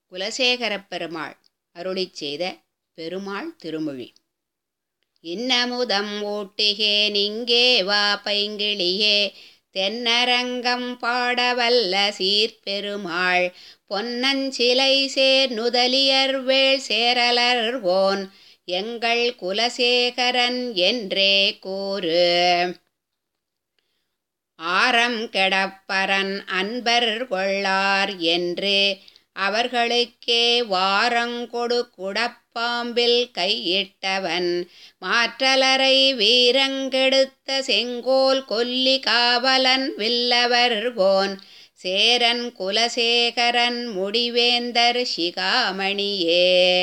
குலசேகரப் பெருமாள் அருளிச் செய்த பெருமாள் திருமொழி இன்னமுதம் ஊட்டுகேன் இங்கே வா பைங்கிளியே தென்னரங்கம் பாடவல்ல சீர்பெருமாள் பொன்னஞ்சிலை சேர் நுதலியர் வேள் சேரலர்வோன் எங்கள் குலசேகரன் என்றே கூறு ஆரம் கெடப்பரன் அன்பர் கொள்ளார் என்று அவர்களுக்கே வாரங்கொடு குடப்பாம்பில் கையிட்டவன் மாற்றலரை வீரங்கெடுத்த செங்கோல் கொல்லி காவலன் வில்லவர்கோன் சேரன் குலசேகரன் முடிவேந்தர் சிகாமணியே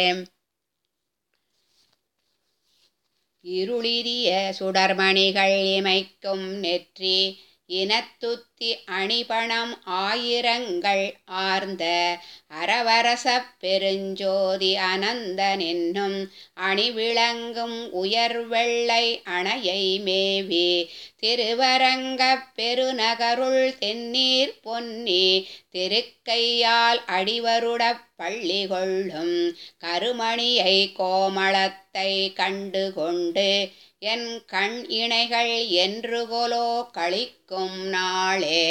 இருளிரிய சுடர்மணிகள் இமைக்கும் நெற்றி இனத்துத்தி அணிபணம் ஆயிரங்கள் ஆர்ந்த அரவரசப் பெருஞ்சோதி அனந்தனென்னும் அணிவிளங்கும் உயர்வெள்ளை அணையை மேவி திருவரங்கப் பெருநகருள் தென்னீர் பொன்னி திருக்கையால் அடிவருடப் பள்ளி கொள்ளும் கருமணியை கோமளத்தை கண்டு கொண்டு என் கண் இணைகள் என்று கொலோ கழிக்கும் நாளே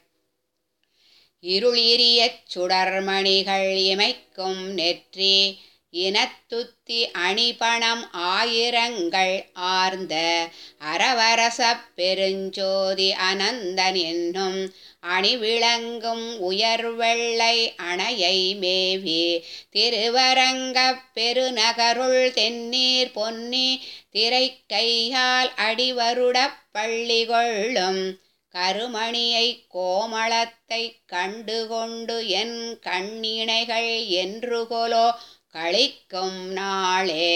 இருளிரியச் சுடர்மணிகள் இமைக்கும் நெற்றி இனத்துத்தி அணிபணம் ஆயிரங்கள் ஆர்ந்த அரவரசப் பெருஞ்சோதி அனந்தன் என்னும் அணிவிளங்கும் உயர்வெள்ளை அணையை மேவி திருவரங்கப் பெருநகருள் தென்னீர் பொன்னி திரைக்கையால் அடிவருடப் பள்ளி கொள்ளும் கருமணியை கோமளத்தை கண்டுகொண்டு என் கண்ணிணைகள் என்று கொலோ கழிக்கும் நாளே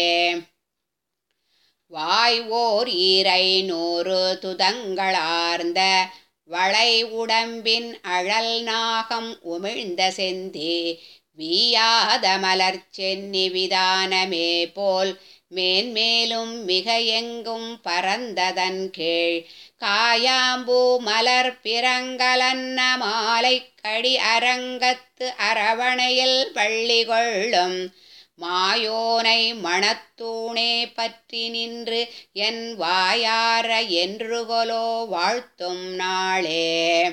வாய் ஓர் ஈரை நூறு துதங்களார்ந்த வளை உடம்பின் அழல் நாகம் உமிழ்ந்த செந்தி வீயாத மலர் சென்னி விதானமே போல் மேன்மேலும் மிக எங்கும் பரந்ததன் கீழ் காயாம்பூ மலர் பிறங்கலன்ன மாலை கடி அரங்கத்து அரவணையில் பள்ளி கொள்ளும் மாயோனை மணத்தூணே பற்றி நின்று என் வாயார என்று கொலோ வாழ்த்தும் நாளே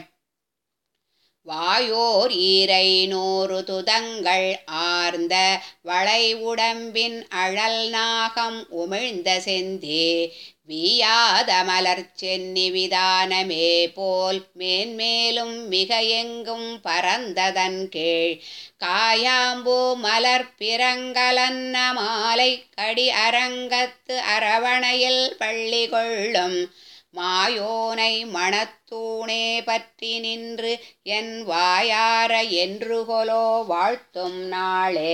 வாயோர் ஈரை நூறு துதங்கள் ஆர்ந்த வளை உடம்பின் அழல் நாகம் உமிழ்ந்த செந்தி வீயாத மலர் சென்னி விதானமே போல் மேன்மேலும் மிக எங்கும் பரந்ததன் கீழ் காயாம்பூ மலர் பிறங்கலன்ன மாலை கடி அரங்கத்து அரவணையில் பள்ளி கொள்ளும் மாயோனை மணத்தூணே பற்றி நின்று என் வாயார என்று கொலோ வாழ்த்தும் நாளே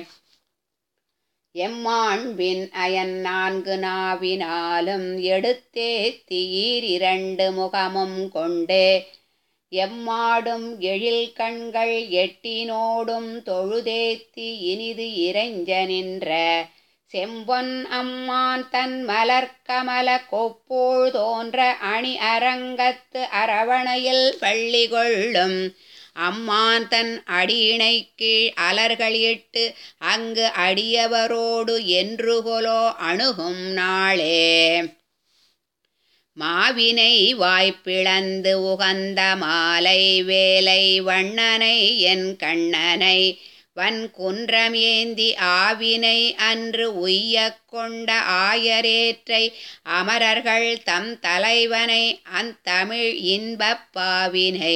எம்மாண்பின் அயன் நான்கு நாவினாலும் எடுத்தே தீர் இரண்டு முகமும் கொண்டே எம்மாடும் எழில் கண்கள் எட்டினோடும் தொழுதேத்தி இனிது இறைஞ்ச நின்ற செம்பொன் அம்மான் தன் மலர்கமல கொப்போள் தோன்ற அணி அரங்கத்து அரவணையில் பள்ளி கொள்ளும் அம்மான் தன் அடியினை கீழ் அலர்களிட்டு அங்கு அடியவரோடு என்று கொலோ அணுகும் நாளே மாவினை வாய்ப்பிழந்து உகந்த மாலை வேலை வண்ணனை என் கண்ணனை வன் குன்றமேந்தி ஆவினை அன்று உய்ய கொண்ட ஆயரேற்றை அமரர்கள் தம் தலைவனை அந்தமிழ் இன்பப் பாவினை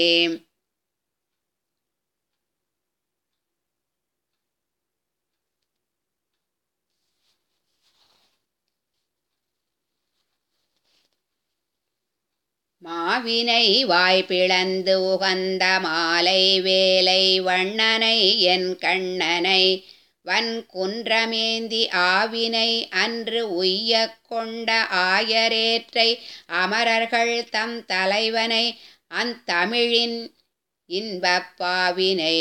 மாவினை வாய்ப்பிழந்து உகந்த மாலை வேலை வண்ணனை என் கண்ணனை வன் குன்றமேந்தி ஆவினை அன்று உய்ய கொண்ட ஆயரேற்றை அமரர்கள் தம் தலைவனை அந்தமிழின் இன்பப்பாவினை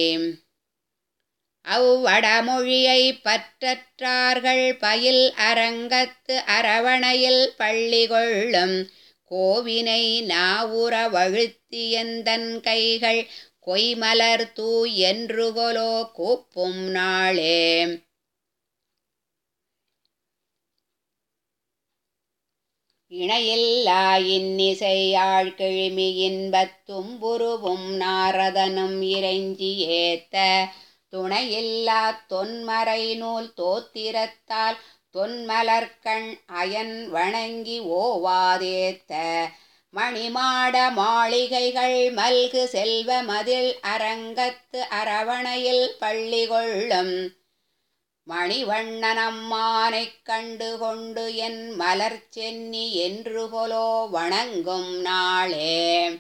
அவ்வடமொழியை பற்றற்றார்கள் பயில் அரங்கத்து அரவணையில் பள்ளி கொள்ளும் கோவினை நாவுற வழுத்தியந்தன் கைகள் கொய்மலர் தூ என்றுகொலோ கூப்பும் நாளே இணையில்லா இன்னிசையாழ் கிழிமி இன்பத் தும்புருவும் நாரதனும் இறைஞ்சி ஏத்த துணையில்லா தொன்மறை நூல் தோத்திரத்தால் தொன்மலர்கண் அயன் வணங்கி ஓவாதேத்த மணிமாட மாளிகைகள் மல்கு செல்வ மதில் அரங்கத்து அரவணையில் பள்ளி கொள்ளும் மணிவண்ணனம்மானைக் கண்டு கொண்டு என் மலர் சென்னி என்று கொலோ வணங்கும் நாளே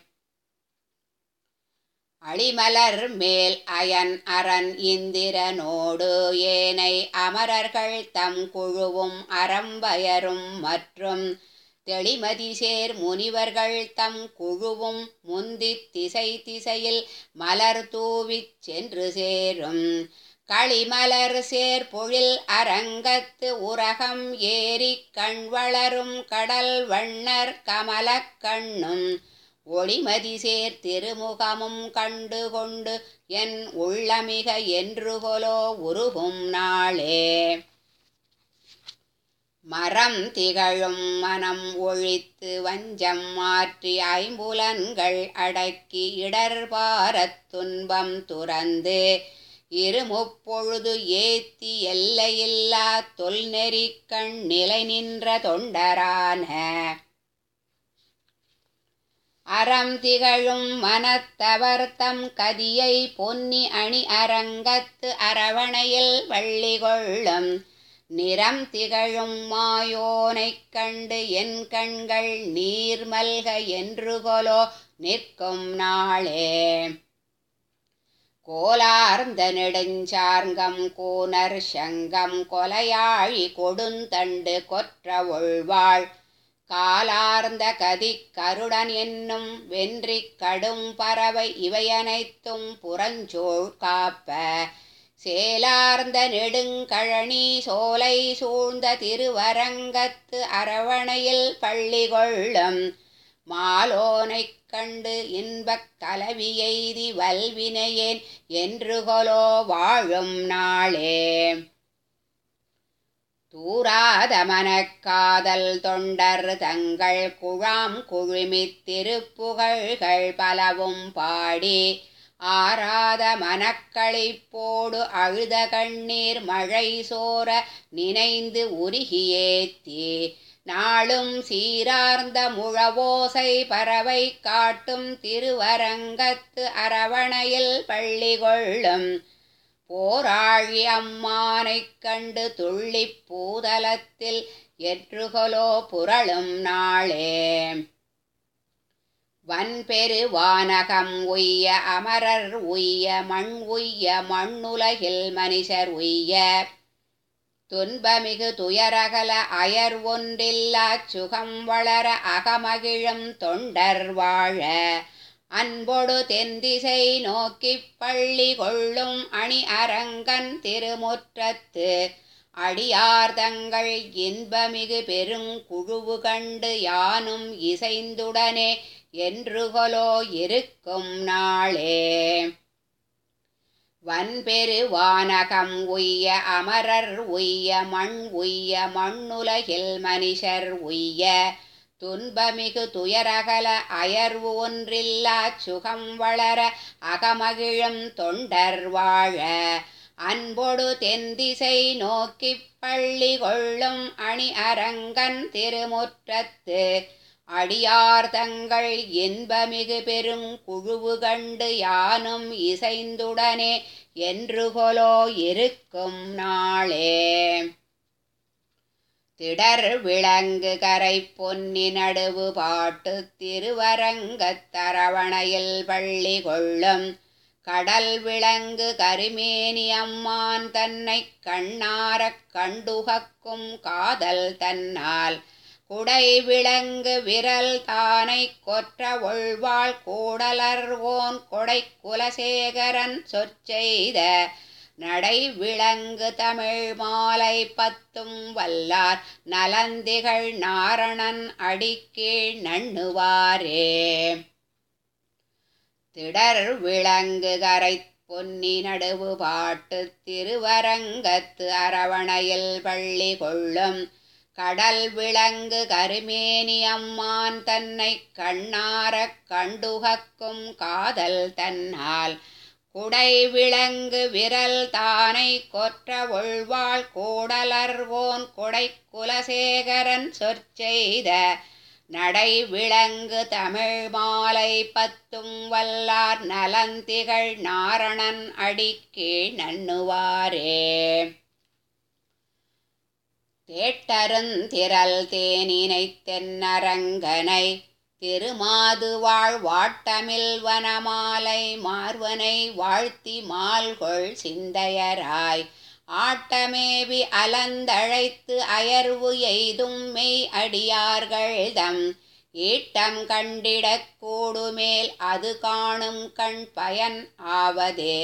அழிமலர் மேல் அயன் அரண் இந்திரனோடு ஏனை அமரர்கள் தம் குழுவும் அறம்பயரும் மற்றும் தெளிமதி சேர் முனிவர்கள் தம் குழுவும் முந்தித் திசை திசையில் மலர் தூவிச் சென்று சேரும் களிமலர் சேர் பொழில் அரங்கத்து உரகம் ஏறி கண் வளரும் கடல் வண்ணர் கமலக் கண்ணும் ஒளிமதி சேர் திருமுகமும் கண்டு கொண்டு என் உள்ளமிக என்று கொலோ உருகும் நாளே மரம் திகழும் மனம் ஒழித்து வஞ்சம் மாற்றி ஐம்புலன்கள் அடக்கி இடர்பாரத் துன்பம் துறந்து இருமுப்பொழுது ஏத்தி எல்லையில்லா தொல்நெறி கண் நிலை நின்ற தொண்டரான அறம் திகழும் மனத்தவர் தம் கதியை பொன்னி அணி அரங்கத்து அரவணையில் வள்ளி கொள்ளும் நிறம் திகழும் மாயோனைக் கண்டு என் கண்கள் நீர்மல்க என்று கொலோ நிற்கும் நாளே கோலார்ந்த நெடுஞ்சார்கம் கூனர் சங்கம் கொலையாழி கொடுந்தண்டு கொற்ற ஒழ்வாள் காலார்ந்த கதி கருடன் என்னும் வென்றி கடும் பறவை இவையனைத்தும் புறஞ்சோள் காப்ப சேலார்ந்த நெடுங்கழனி சோலை சூழ்ந்த திருவரங்கத்து அரவணையில் பள்ளி கொள்ளும் மாலோனைக் கண்டு இன்பக் கலவி எய்தி வல்வினையேன் என்று கொலோ வாழும் நாளே தூராத மனக்காதல் தொண்டர் தங்கள் குழாம் குழுமித் திருப்புகழ்கள் பலவும் பாடி ஆராத மனக்களிப்போடு அழுத கண்ணீர் மழை சோர நினைந்து உருகியேத்தி நாளும் சீரார்ந்த முழவோசை பறவை காட்டும் திருவரங்கத்து அரவணையில் பள்ளி கொள்ளும் போராழி அம்மானைக் கண்டு துள்ளிப் பூதலத்தில் எற்றுகொலோ புரளும் நாளே வன்பெரு வானகம் உய்ய அமரர் உய்ய மண் உய்ய மண்ணுலகில் மனிதர் உய்ய துன்பமிகு துயரகல அயர் ஒன்றில்லாச் சுகம் வளர அகமகிழும் தொண்டர் வாழ அன்பொடு தென்திசை நோக்கிப் பள்ளி கொள்ளும் அணி அரங்கன் திருமுற்றத்து அடியார்தங்கள் இன்பமிகு பெருங்குழுவு கண்டு யானும் இசைந்துடனே என்று கொலோ இருக்கும் நாளே வன்பெரு வானகம் உய்ய அமரர் உய்ய மண் உய்ய மண்ணுலகில் மனிதர் உய்ய துன்பமிகு துயரகல அயர்வு ஒன்றில்லாச் சுகம் வளர அகமகிழும் தொண்டர் வாழ அன்பொடு தென்திசை நோக்கிப் பள்ளி கொள்ளும் அணி அரங்கன் திருமுற்றத்து அடியார் தங்கள் இன்பமிகு பெரும் குழுவு கண்டு யானும் இசைந்துடனே என்று கொலோ இருக்கும் நாளே திடர் விளங்கு கரை பொன்னி நடுவு பாட்டு திருவரங்கத் தரவணையில் பள்ளி கொள்ளும் கடல் விளங்கு கருமேனி அம்மான் தன்னைக் கண்ணாரக் கண்டுகக்கும் காதல் தன்னால் குடை விளங்கு விரல் தானை கொற்ற ஒழ்வாள் கூடலர்வோன் கொடை குலசேகரன் சொற்செய்த நடை விளங்கு தமிழ் மாலை பத்தும் வல்லார் நலந்திகள் நாரணன் அடிக்கீழ் நண்ணுவாரே திடர் விளங்கு கரை பொன்னி நடுவு பாட்டு திருவரங்கத்து அரவணையில் பள்ளி கொள்ளும் கடல் விளங்கு கருமேனி அம்மான் தன்னை கண்ணாரக் கண்டுகக்கும் காதல் தன்னால் குடை விளங்கு விரல் தானை கொற்ற ஒள்வாள் கூடலர்வோன் கொடை குலசேகரன் சொற்செய்த நடை விளங்கு தமிழ் மாலை பத்தும் வல்லார் நலந்திகள் நாரணன் அடிக்கீழ் நண்ணுவாரே தேட்டருந்திரல் தேனினை தென்னரங்கனை திருமாது வாழ் வாட்டமில் வனமாலை மார்வனை வாழ்த்தி மால்கொள் சிந்தையராய் ஆட்டமேவி அலந்தழைத்து அயர்வு எய்தும் மெய் அடியார்கள்தம் ஈட்டம் கண்டிடக் கூடுமேல் அது காணும் கண் பயன் ஆவதே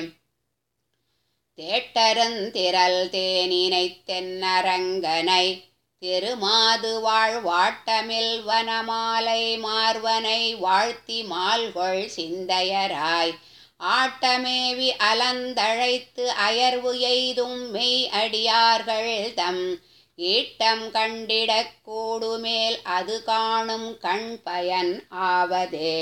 தேட்டருந்திரல் தேனினை தென்னரங்கனை திருமாது வாழ் வாட்டமில் வனமாலை மார்வனை வாழ்த்தி மால்கொள் சிந்தையராய் ஆட்டமேவி அலந்தழைத்து அயர்வு எய்தும் மெய் அடியார்கள் தம் ஈட்டம் கண்டிடக் கூடுமேல் அது காணும் கண் பயன் ஆவதே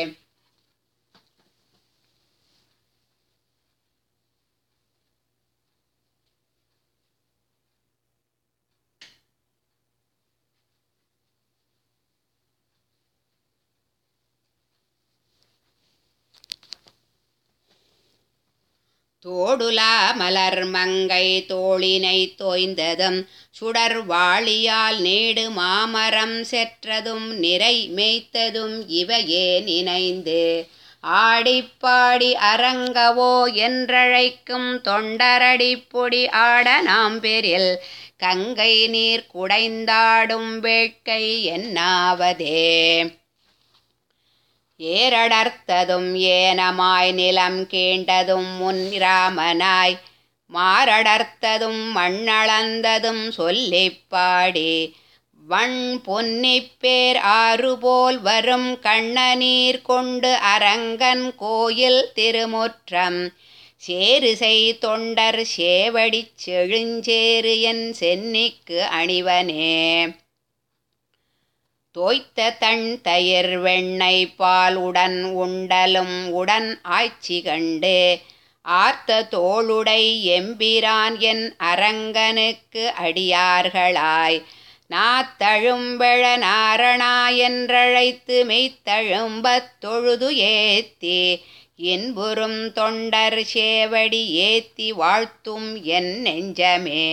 தோடுலா மலர் மங்கை தோளினை தோய்ந்ததும் சுடர் வாளியால் நேடு மாமரம் செற்றதும் நிறை மேய்த்ததும் இவையே நினைந்து ஆடிப்பாடி அரங்கவோ என்றழைக்கும் தொண்டரடி பொடி ஆட நாம் பெரில் கங்கை நீர் குடைந்தாடும் வேட்கை என்னாவதே ஏரடர்த்ததும் ஏனமாய் நிலம் கீண்டதும் முன்ராமனாய் மாரடர்த்ததும் மண்ணளந்ததும் சொல்லிப் பாடி வண் பொன்னிப்பேர் ஆறுபோல் வரும் கண்ணநீர் கொண்டு அரங்கன் கோயில் திருமுற்றம் சேருசை தொண்டர் சேவடிச் செழுஞ்சேறு என் சென்னிக்கு அணிவனே தோய்த்த தன் தயிர் வெண்ணெய் பால் உடன் உண்டலும் உடன் ஆய்ச்சி கண்டு ஆர்த்த தோளுடை எம்பிரான் என் அரங்கனுக்கு அடியார்களாய் நாத்தழும்பெழ நாரணா என்றழைத்து மெய்த்தழும்பத் தொழுது ஏத்தி இன்புறும் தொண்டர் சேவடி ஏத்தி வாழ்த்தும் என் நெஞ்சமே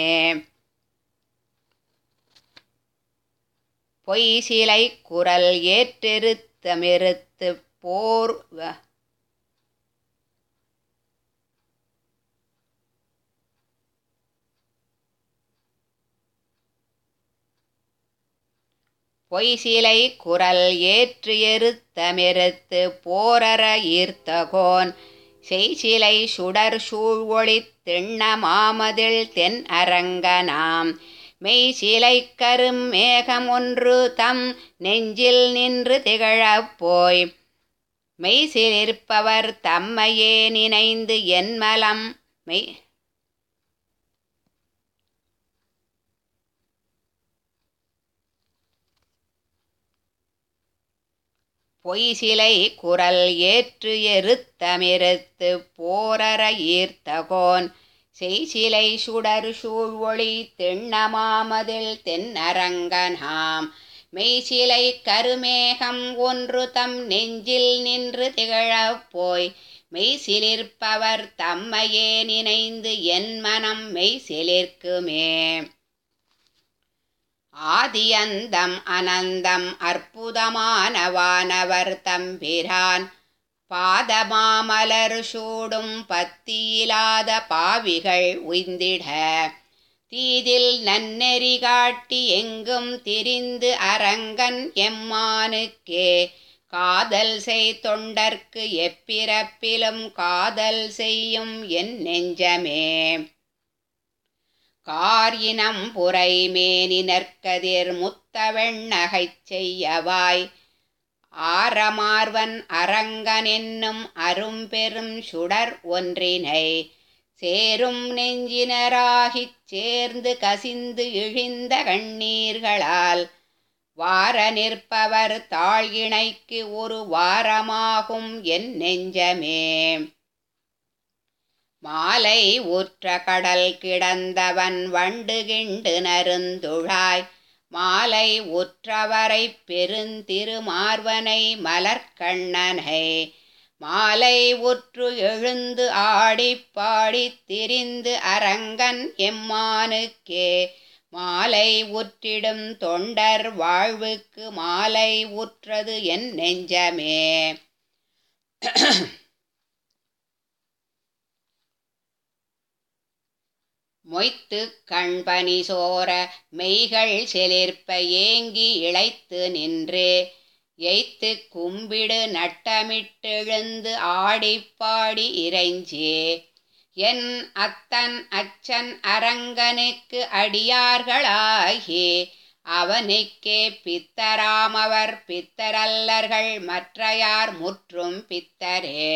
பொய் சிலை குரல் ஏற்றெருத்தமெருத்து போர் பொய்சிலை குரல் ஏற்று எருத்தமெருத்து போரற ஈர்த்தகோன் செய்சிலை சுடர் சூழ் ஒளி திண்ண மாமதில் தென் அரங்கனாம் மெய் சிலை கரும் மேகம் ஒன்று தம் நெஞ்சில் நின்று திகழப் போய் மெய்சிலிருப்பவர் தம்மையே நினைந்து என் மலம் மெய் பொய்சிலை குரல் ஏற்று எருத்தமிருத்து போரற ஈர்த்தகோன் செய்சிலை சுடர் சூழ் ஒளி திண்ணமாமதில் தென்னரங்கனாம் மெய்சிலை கருமேகம் ஒன்று தம் நெஞ்சில் நின்று திகழப் போய் மெய்சிலிருப்பவர் தம்மையே நினைந்து என் மனம் மெய்சிலிர்க்குமே ஆதியந்தம் அனந்தம் அற்புதமானவானவர் தம்பிரான் பாதமாமலர் சூடும் பத்தியிலாத பாவிகள் உய்ந்திட தீதில் நன்னெறி காட்டி எங்கும் திரிந்து அரங்கன் எம்மானுக்கே காதல் செய் தொண்டர்க்கு எப்பிறப்பிலும் காதல் செய்யும் என் நெஞ்சமே காரினம் புரை மேனி நற்கதிர் முத்தவெண்ணகைச் செய்யவாய் ஆரமார்வன் அரங்கனென்னும் அரும்பெரும் சுடர் ஒன்றினை சேரும் நெஞ்சினராகிச் சேர்ந்து கசிந்து இழிந்த கண்ணீர்களால் வார நிற்பவர் தாழ் இணைக்கு ஒரு வாரமாகும் என் நெஞ்சமே மாலை ஊற்ற கடல் கிடந்தவன் வண்டு கிண்டு நருந்துழாய் மாலை உற்றவரை பெருந்திருமார்வனை மலர்கண்ணனை மாலை உற்று எழுந்து ஆடிப் பாடித் திரிந்து அரங்கன் எம்மானுக்கே மாலை உற்றிடும் தொண்டர் வாழ்வுக்கு மாலை உற்றது என் நெஞ்சமே மொய்த்து கண்பனி சோர மெய்கள் செலிர்ப்ப ஏங்கி இழைத்து நின்று எய்த்து கும்பிடு நட்டமிட்டெழுந்து ஆடிப்பாடி இறைஞ்சி என் அத்தன் அச்சன் அரங்கனுக்கு அடியார்களாகி அவனுக்கே பித்தராமவர் பித்தரல்லர்கள் மற்றையார் முற்றும் பித்தரே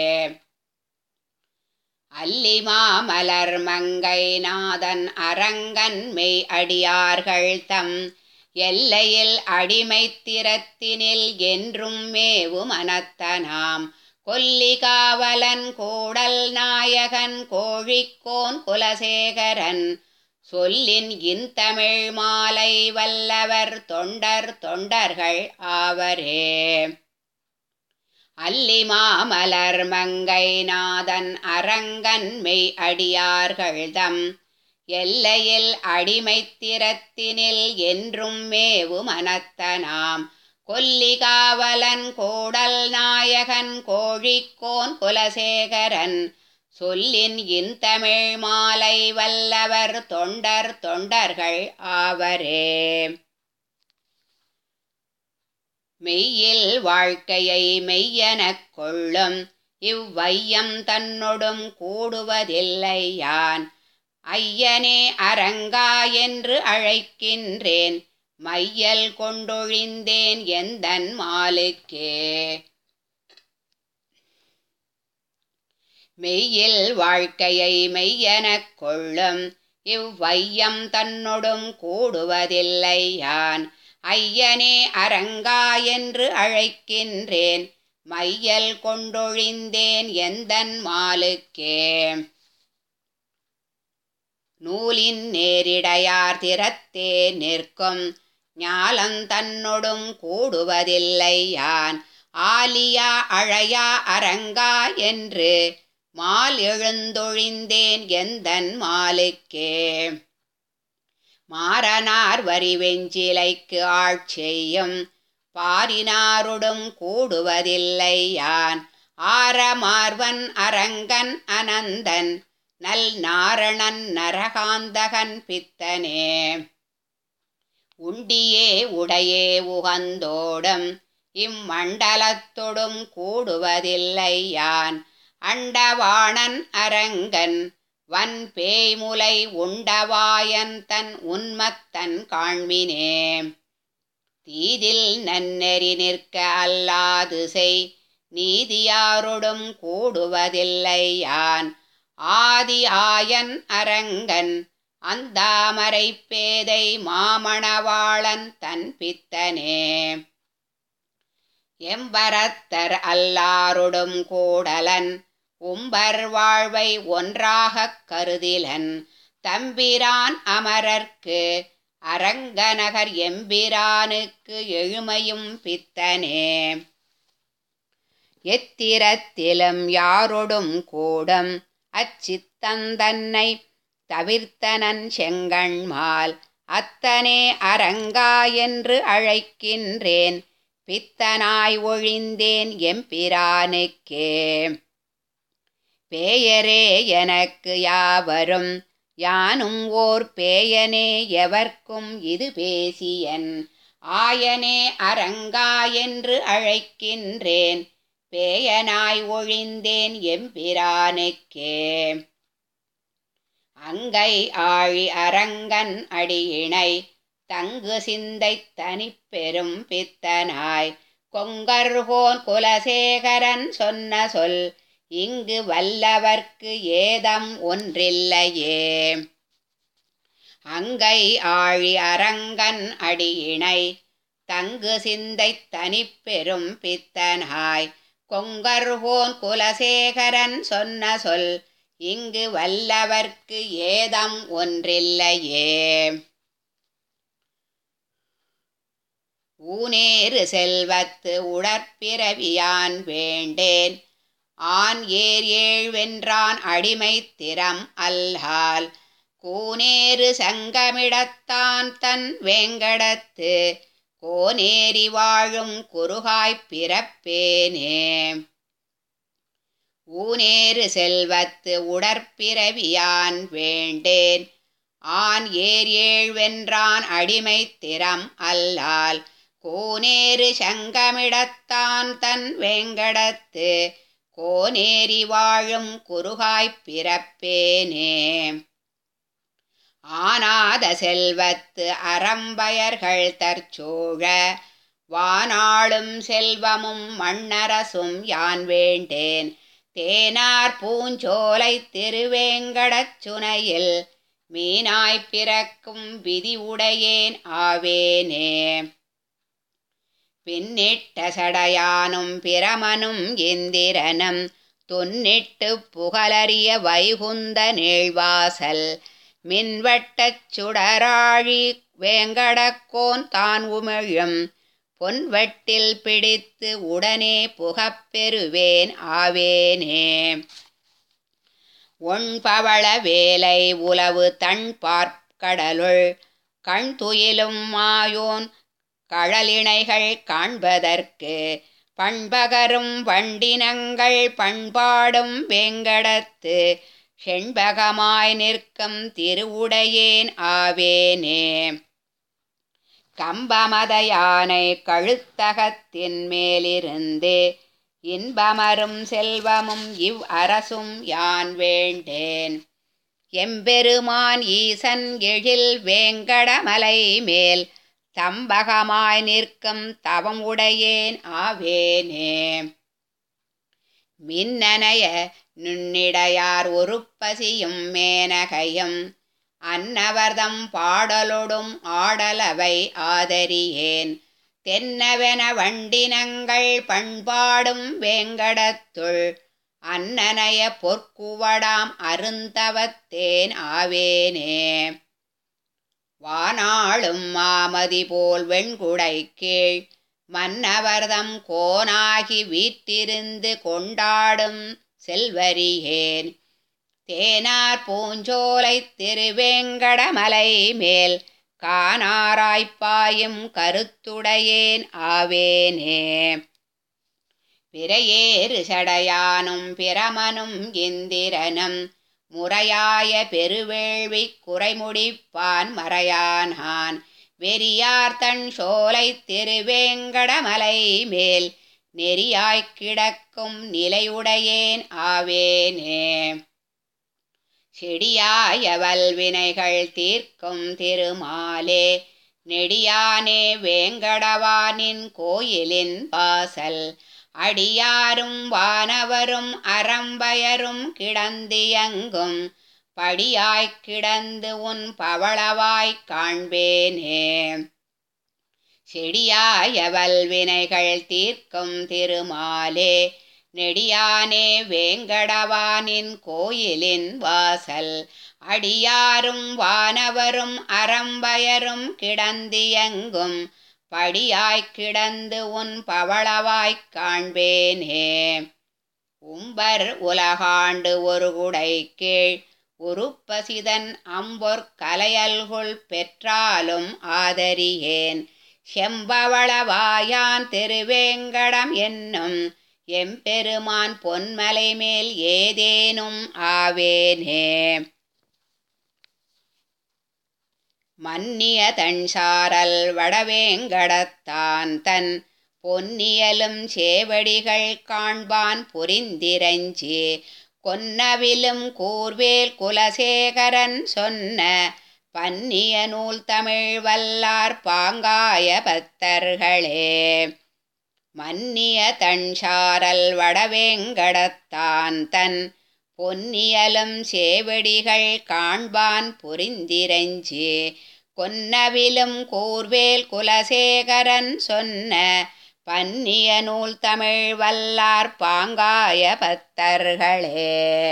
அல்லிமா மலர் மங்கை நாதன் அரங்கன் மெய் அடியார்கள் தம் எல்லையில் அடிமைத்திறத்தினில் என்றும் மேவு மனத்தனாம் கொல்லிகாவலன் கூடல் நாயகன் கோழிக்கோன் குலசேகரன் சொல்லின் இன்தமிழ் மாலை வல்லவர் தொண்டர் தொண்டர்கள் ஆவரே அல்லிமா மலர் மங்கை நாதன் அரங்கன் மெய் அடியார்கள் தம் எல்லையில் அடிமைத்திறத்தினில் என்றும் மேவு மனத்தனாம் கொல்லிகாவலன் கூடல் நாயகன் கோழிக்கோன் குலசேகரன் சொல்லின் இன்தமிழ் மாலை வல்லவர் தொண்டர் தொண்டர்கள் ஆவரே மெய்யில் வாழ்க்கையை மெய்யெனக் கொள்ளும் இவ்வையம் தன்னொடும் கூடுவதில்லை யான் ஐயனே அரங்கா என்று அழைக்கின்றேன் மையல் கொண்டொழிந்தேன் எந்தன் மாலுக்கே மெய்யில் வாழ்க்கையை மெய்யெனக் கொள்ளும் இவ்வையம் தன்னொடும் கூடுவதில்லை யான் ஐயனே அரங்கா என்று அழைக்கின்றேன் மையல் கொண்டொழிந்தேன் எந்தன் மாலுக்கே நூலின் நேரிடையார் திறத்தே நிற்கும் ஞாலம் தன்னொடும் கூடுவதில்லை யான் ஆலியா அழையா அரங்கா என்று மால் எழுந்தொழிந்தேன் எந்தன் மாலுக்கே மாறனார் வரி வெஞ்சிலைக்கு ஆட்செய்யும் பாரினாருடும் கூடுவதில்லை யான் ஆரமார்வன் அரங்கன் அனந்தன் நல் நாரணன் நரகாந்தகன் பித்தனே உண்டியே உடையே உகந்தோடும் இம்மண்டலத்தொடும் கூடுவதில்லை யான் அண்டவாணன் அரங்கன் வன் பேய்முலை உண்டவாயன் தன் உன்மத்தன் காண்மினே தீதில் நன்னெறி நிற்க அல்லாது செய் நீதியாரொடும் கூடுவதில்லை யான் ஆதி ஆயன் அரங்கன் அந்தாமரை பேதை மாமணவாளன் தன் பித்தனே எம்பரத்தர் அல்லாரொடும் கூடலன் உம்பர் வாழ்வை ஒன்றாகக் கருதிலன் தம்பிரான் அமரர்க்கு அரங்கநகர் எம்பிரானுக்கு எழுமையும் பித்தனே எத்திரத்திலும் யாரொடும் கூடும் அச்சித்தந்தன்னை தவிர்த்தனன் செங்கண்மால் அத்தனே அரங்கா என்று அழைக்கின்றேன் பித்தனாய் ஒழிந்தேன் எம்பிரானுக்கே பேயரே எனக்கு யாவரும் யானும் ஓர் பேயனே எவர்க்கும் இது பேசியன் ஆயனே அரங்கா என்று அழைக்கின்றேன் பேயனாய் ஒழிந்தேன் எம்பிரானுக்கே அங்கை ஆழி அரங்கன் அடியினை தங்கு சிந்தை தனிப்பெரும் பித்தனாய் கொங்கர்கோன் குலசேகரன் சொன்ன சொல் இங்கு வல்லவர்க்கு ஏதம் ஒன்றில்லையே அங்கை ஆழி அரங்கன் அடியினை தங்கு சிந்தை தனிப்பெரும் பித்தனாய் கொங்கர்கோன் குலசேகரன் சொன்ன சொல் இங்கு வல்லவர்க்கு ஏதம் ஒன்றில்லையே ஊனேறு செல்வத்து உடற்பிறவியான் வேண்டேன் ஆன் ஏர் ஏழ் வென்றான் அடிமை திறம் அல்லால் கூனேறு சங்கமிடத்தான் தன் வேங்கடத்து கோனேரி வாழும் குறுகாய்ப் பிறப்பேனே ஊனேறு செல்வத்து உடற்பிறவியான் வேண்டேன் ஆன் ஏர் ஏழ் வென்றான் அடிமை திறம் அல்லால் கோனேறு சங்கமிடத்தான் தன் வேங்கடத்து கோனேரி வாழும் குறுகாய்ப் பிறப்பேனே ஆனாத செல்வத்து அறம்பயர்கள் தற்சூழ வானாளும் செல்வமும் மண்ணரசும் யான் வேண்டேன் தேனார் பூஞ்சோலை திருவேங்கடச் சுனையில் மீனாய்ப் பிறக்கும் விதி உடையேன் ஆவேனே பின்னிட்ட சடையானும் பிரமனும் இந்திரனும் துன்னிட்டு புகழறிய வைகுந்த நீழ்வாசல் மின்வட்டச் சுடராழி வேங்கடக்கோன் தான் உமிழும் பொன்வட்டில் பிடித்து உடனே புகப்பெறுவேன் ஆவேனே ஒன்பவள வேலை உலவு தன் பார்க்கடலுள் கண் துயிலும் மாயோன் கழலிணைகள் காண்பதற்கு பண்பகரும் வண்டினங்கள் பண்பாடும் வேங்கடத்து செண்பகமாய் நிற்கும் திருவுடையேன் ஆவேனே கம்பமத யானை கழுத்தகத்தின் மேலிருந்து இன்பமரும் செல்வமும் இவ் அரசும் யான் வேண்டேன் எம்பெருமான் ஈசன் எழில் வேங்கடமலை மேல் தம்பகமாய் நிற்கும் தவம் உடையேன் ஆவேனே மின்னனைய நுண்ணிடையார் உருப்பசியும் மேனகையும் அன்னவர்தம் பாடலொடும் ஆடலவை ஆதரியேன் தென்னவென வண்டினங்கள் பண்பாடும் வேங்கடத்துள் அன்னனைய பொற்குவடாம் அருந்தவத்தேன் ஆவேனே வானாளும் மாமதி போல் வெண்குடை கீழ் மன்னவர்தம் கோனாகி வீற்றிருந்து கொண்டாடும் செல்வரியேன் தேனார் பூஞ்சோலை திருவேங்கடமலை மேல் காணாராய்ப்பாயும் கருத்துடையேன் ஆவேனே பிறையேறு சடையானும் பிரமனும் இந்திரனும் முறையாய பெருவேள்வி குறைமுடிப்பான் மறையானான் வெறியார் தன் சோலை திருவேங்கடமலை மேல் நெறியாய்க் கிடக்கும் நிலையுடையேன் ஆவேனே செடியாய வல்வினைகள் தீர்க்கும் திருமாலே நெடியானே வேங்கடவானின் கோயிலின் வாசல் அடியாரும் வானவரும் அறம்பயரும் கிடந்தியங்கும் படியாய்க் கிடந்து உன் பவளவாய்க் காண்பேனே செடியாய வல்வினைகள் தீர்க்கும் திருமாலே நெடியானே வேங்கடவானின் கோயிலின் வாசல் அடியாரும் வானவரும் அறம்பயரும் கிடந்தியங்கும் படியாய்க் கிடந்து உன் பவளவாய்க் காண்பேனே உம்பர் உலகாண்டு ஒரு குடை கீழ் உருப்பசிதன் அம்பொற் கலையல்குள் பெற்றாலும் ஆதரியேன் செம்பவளவாயான் திருவேங்கடம் என்னும் எம்பெருமான் பொன்மலை மேல் ஏதேனும் ஆவேனே மன்னிய தன்சாரல் வடவேங்கடத்தான் தன் பொன்னியலும் சேவடிகள் காண்பான் புரிந்திரஞ்சி கொன்னவிலும் கூர்வேல் குலசேகரன் சொன்ன பன்னிய நூல் தமிழ் வல்லார் பாங்காய பத்தர்களே மன்னிய தன்சாரல் வடவேங்கடத்தான் தன் பொன்னியலும் சேவடிகள் காண்பான் புரிந்திரஞ்சி கொன்னவிலும் கூர்வேல் குலசேகரன் சொன்ன பன்னிய நூல் தமிழ் வல்லார் பாங்காய பத்தர்களே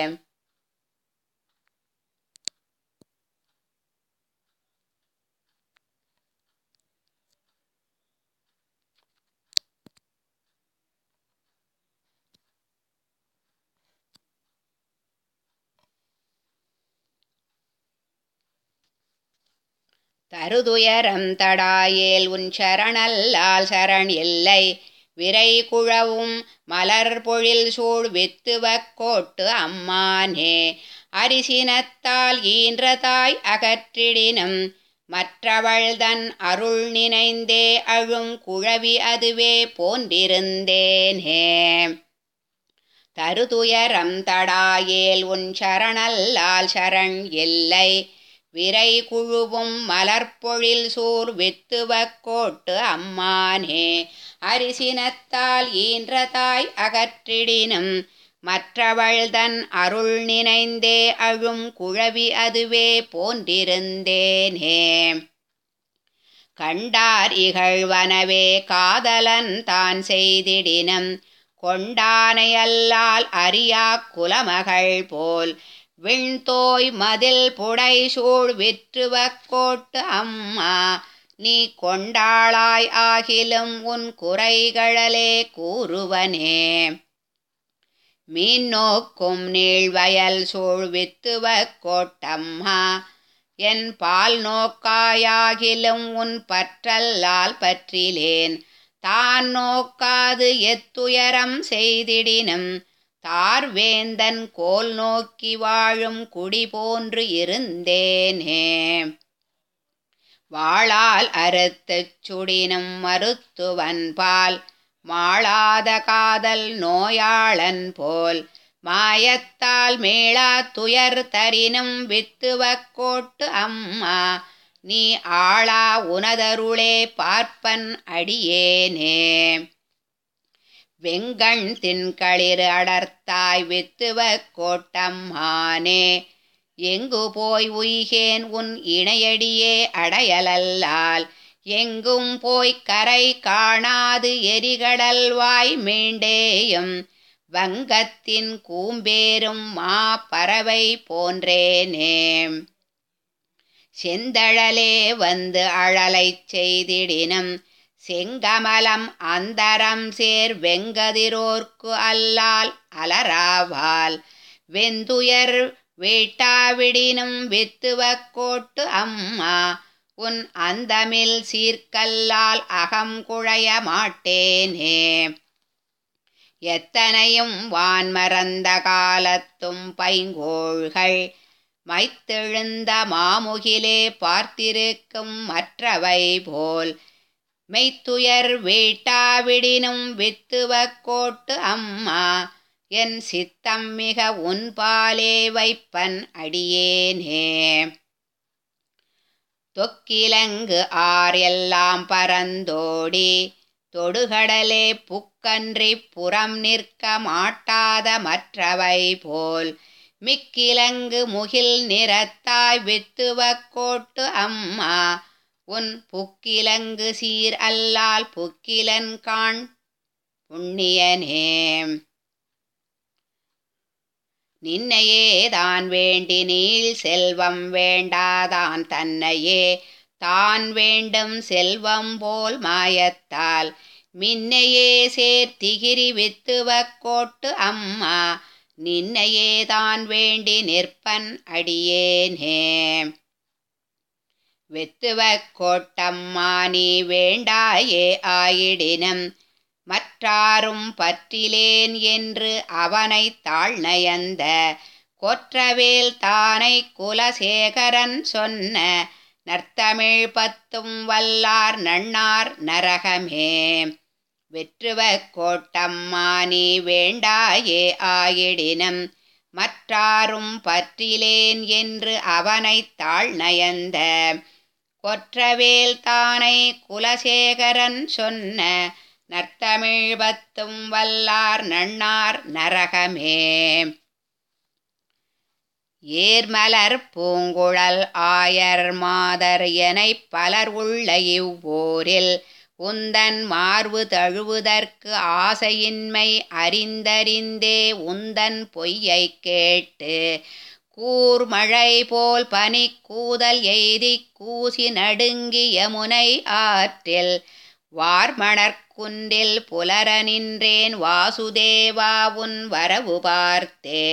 தருதுயரம் தடாயேல் உன் சரணல்லால் சரண் இல்லை விரை குழவும் மலர் பொழில் சூழ் வித்துவக் கோட்டு அம்மானே அரிசினத்தால் ஈன்ற தாய் அகற்றிடினும் மற்றவள்தன் அருள் நினைந்தே அழும் குழவி அதுவே போன்றிருந்தேனே தருதுயரம் தடாயேல் உன் சரணல்லால் சரண் இல்லை விரை குழுவும் மலர்பொழில் சூர் வித்துவக் கோட்டு அம்மானே அரிசினத்தால் ஈன்ற தாய் அகற்றிடினும் மற்றவள்தன் அருள் நினைந்தே அழும் குழவி அதுவே போன்றிருந்தேனே கண்டார் இகழ்வனவே காதலன் தான் செய்திடினும் கொண்டானையல்லால் அறியா குலமகள் போல் விண்தோய் மதில் புடை சூழ் விற்றுவக் கோட்டு அம்மா நீ கொண்டாளாய் ஆகிலும் உன் குறைகளே கூறுவனே மீன் நோக்கும் நீழ்வயல் சூழ் வித்துவக் கோட்டம்மா என் பால் நோக்காயாகிலும் உன் பற்றல்லால் பற்றிலேன் தான் நோக்காது எத்துயரம் செய்திடினும் தார்வேந்தன் கோல் நோக்கி வாழும் குடி போன்று இருந்தேனே வாளால் அறுத்துச் சுடினும் மருத்துவன் பால் மாளாத காதல் நோயாளன் போல் மாயத்தால் மேளா துயர் தரினும் வித்துவக் கோட்டு அம்மா நீ ஆளா உனதருளே பார்ப்பன் அடியேனே வெங்கண் தின்களிறு அடர்த்தாய் வித்துவக் கோட்டம்மானே எங்கு போய் உய்கேன் உன் இணையடியே அடையலல்லால் எங்கும் போய்க் கரை காணாது எரிகடல் வாய் மீண்டேயும் வங்கத்தின் கூம்பேரும் மா பறவை போன்றேனே செந்தழலே வந்து அழலைச் செய்திடினும் செங்கமலம் அந்தரம் சேர் வெங்கதிரோர்க்கு அல்லால் அலராவால் வெந்துயர் வேட்டாவிடினும் வித்துவக் கோட்டு அம்மா உன் அந்தமில் சீர்க்கல்லால் அகம் குழைய மாட்டேனே எத்தனையும் வான்மறந்த காலத்தும் பைங்கோள்கள் மைத்தெழுந்த மாமுகிலே பார்த்திருக்கும் மற்றவை போல் மெய்த்துயர் வேட்டாவிடினும் வித்துவக் கோட்டு அம்மா என் சித்தம் மிக உன்பாலே வைப்பன் அடியேனே தொக்கிலங்கு ஆர் எல்லாம் பரந்தோடி தொடுகடலே புக்கன்றி புறம் நிற்க மாட்டாத மற்றவை போல் மிக்கிலங்கு முகில் நிறத்தாய் வித்துவக் கோட்டு அம்மா உன் புக்கிலங்கு சீர் அல்லால் புக்கிலன் காண் புண்ணியனே நின்னையே தான் வேண்டி நீள் செல்வம் வேண்டாதான் தன்னையே தான் வேண்டும் செல்வம் போல் மாயத்தால் மின்னையே சேர்த்திகிரி வித்துவக் கோட்டு அம்மா நின்னையே தான் வேண்டி நிற்பன் அடியேனே வெத்துவக் கோட்டம்மா நீ வேண்டாயே ஆயிடினம் மற்றாரும் பற்றிலேன் என்று அவனை தாழ்நயந்த கொற்றவேல் தானை குலசேகரன் சொன்ன நற்தமிழ் பத்தும் வல்லார் நன்னார் நரகமே வெற்றுவக் கோட்டம்மா நீ வேண்டாயே ஆயிடினம் மற்றாரும் பற்றிலேன் என்று அவனை தாழ்நயந்த கொற்றவேல் தானை குலசேகரன் சொன்ன நற்தமிழ் பத்தும் வல்லார் நன்னார் நரகமே ஏர்மலர் பூங்குழல் ஆயர் மாதர் எனைப் பலர் உள்ள இவ்வோரில் உந்தன் மார்பு தழுவுதற்கு ஆசையின்மை அறிந்தறிந்தே உந்தன் பொய்யைக் கேட்டு கூர்மழை போல் பனி கூதல் எய்திக் கூசி நடுங்கி யமுனை ஆற்றில் வார்மணற்குன்றில் புலர நின்றேன் வாசுதேவா உன் வரவு பார்த்தே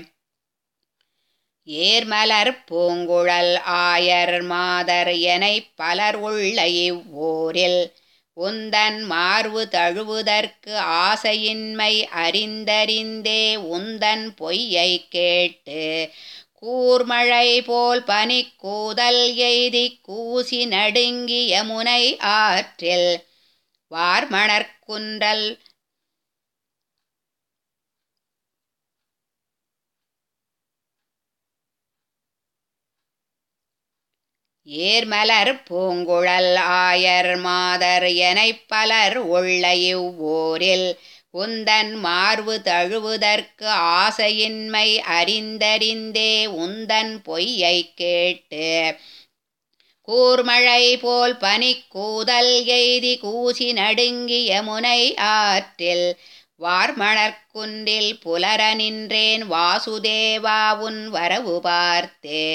ஏர்மலர் பூங்குழல் ஆயர் மாதர் எனைப் பலர் உள்ள இவ்வோரில் உந்தன் மார்பு தழுவுதற்கு ஆசையின்மை அறிந்தறிந்தே உந்தன் பொய்யைக் கேட்டு கூர்மழை போல் பனி கூதல் எய்தி கூசி நடுங்கி யமுனை ஆற்றில் வார்மணற்குன்றல் ஏர்மலர் பூங்குழல் ஆயர் மாதர் எனைப் பலர் உள்ள இவ்வோரில் உந்தன் மார்பு தழுவுதற்கு ஆசையின்மை அறிந்தறிந்தே உந்தன் பொய்யைக் கேட்டு கூர்மழை போல் பனி கூதல் எய்தி கூசி நடுங்கி யமுனை ஆற்றில் வார்மணற்குன்றில் புலர நின்றேன் வாசுதேவா உன் வரவு பார்த்தே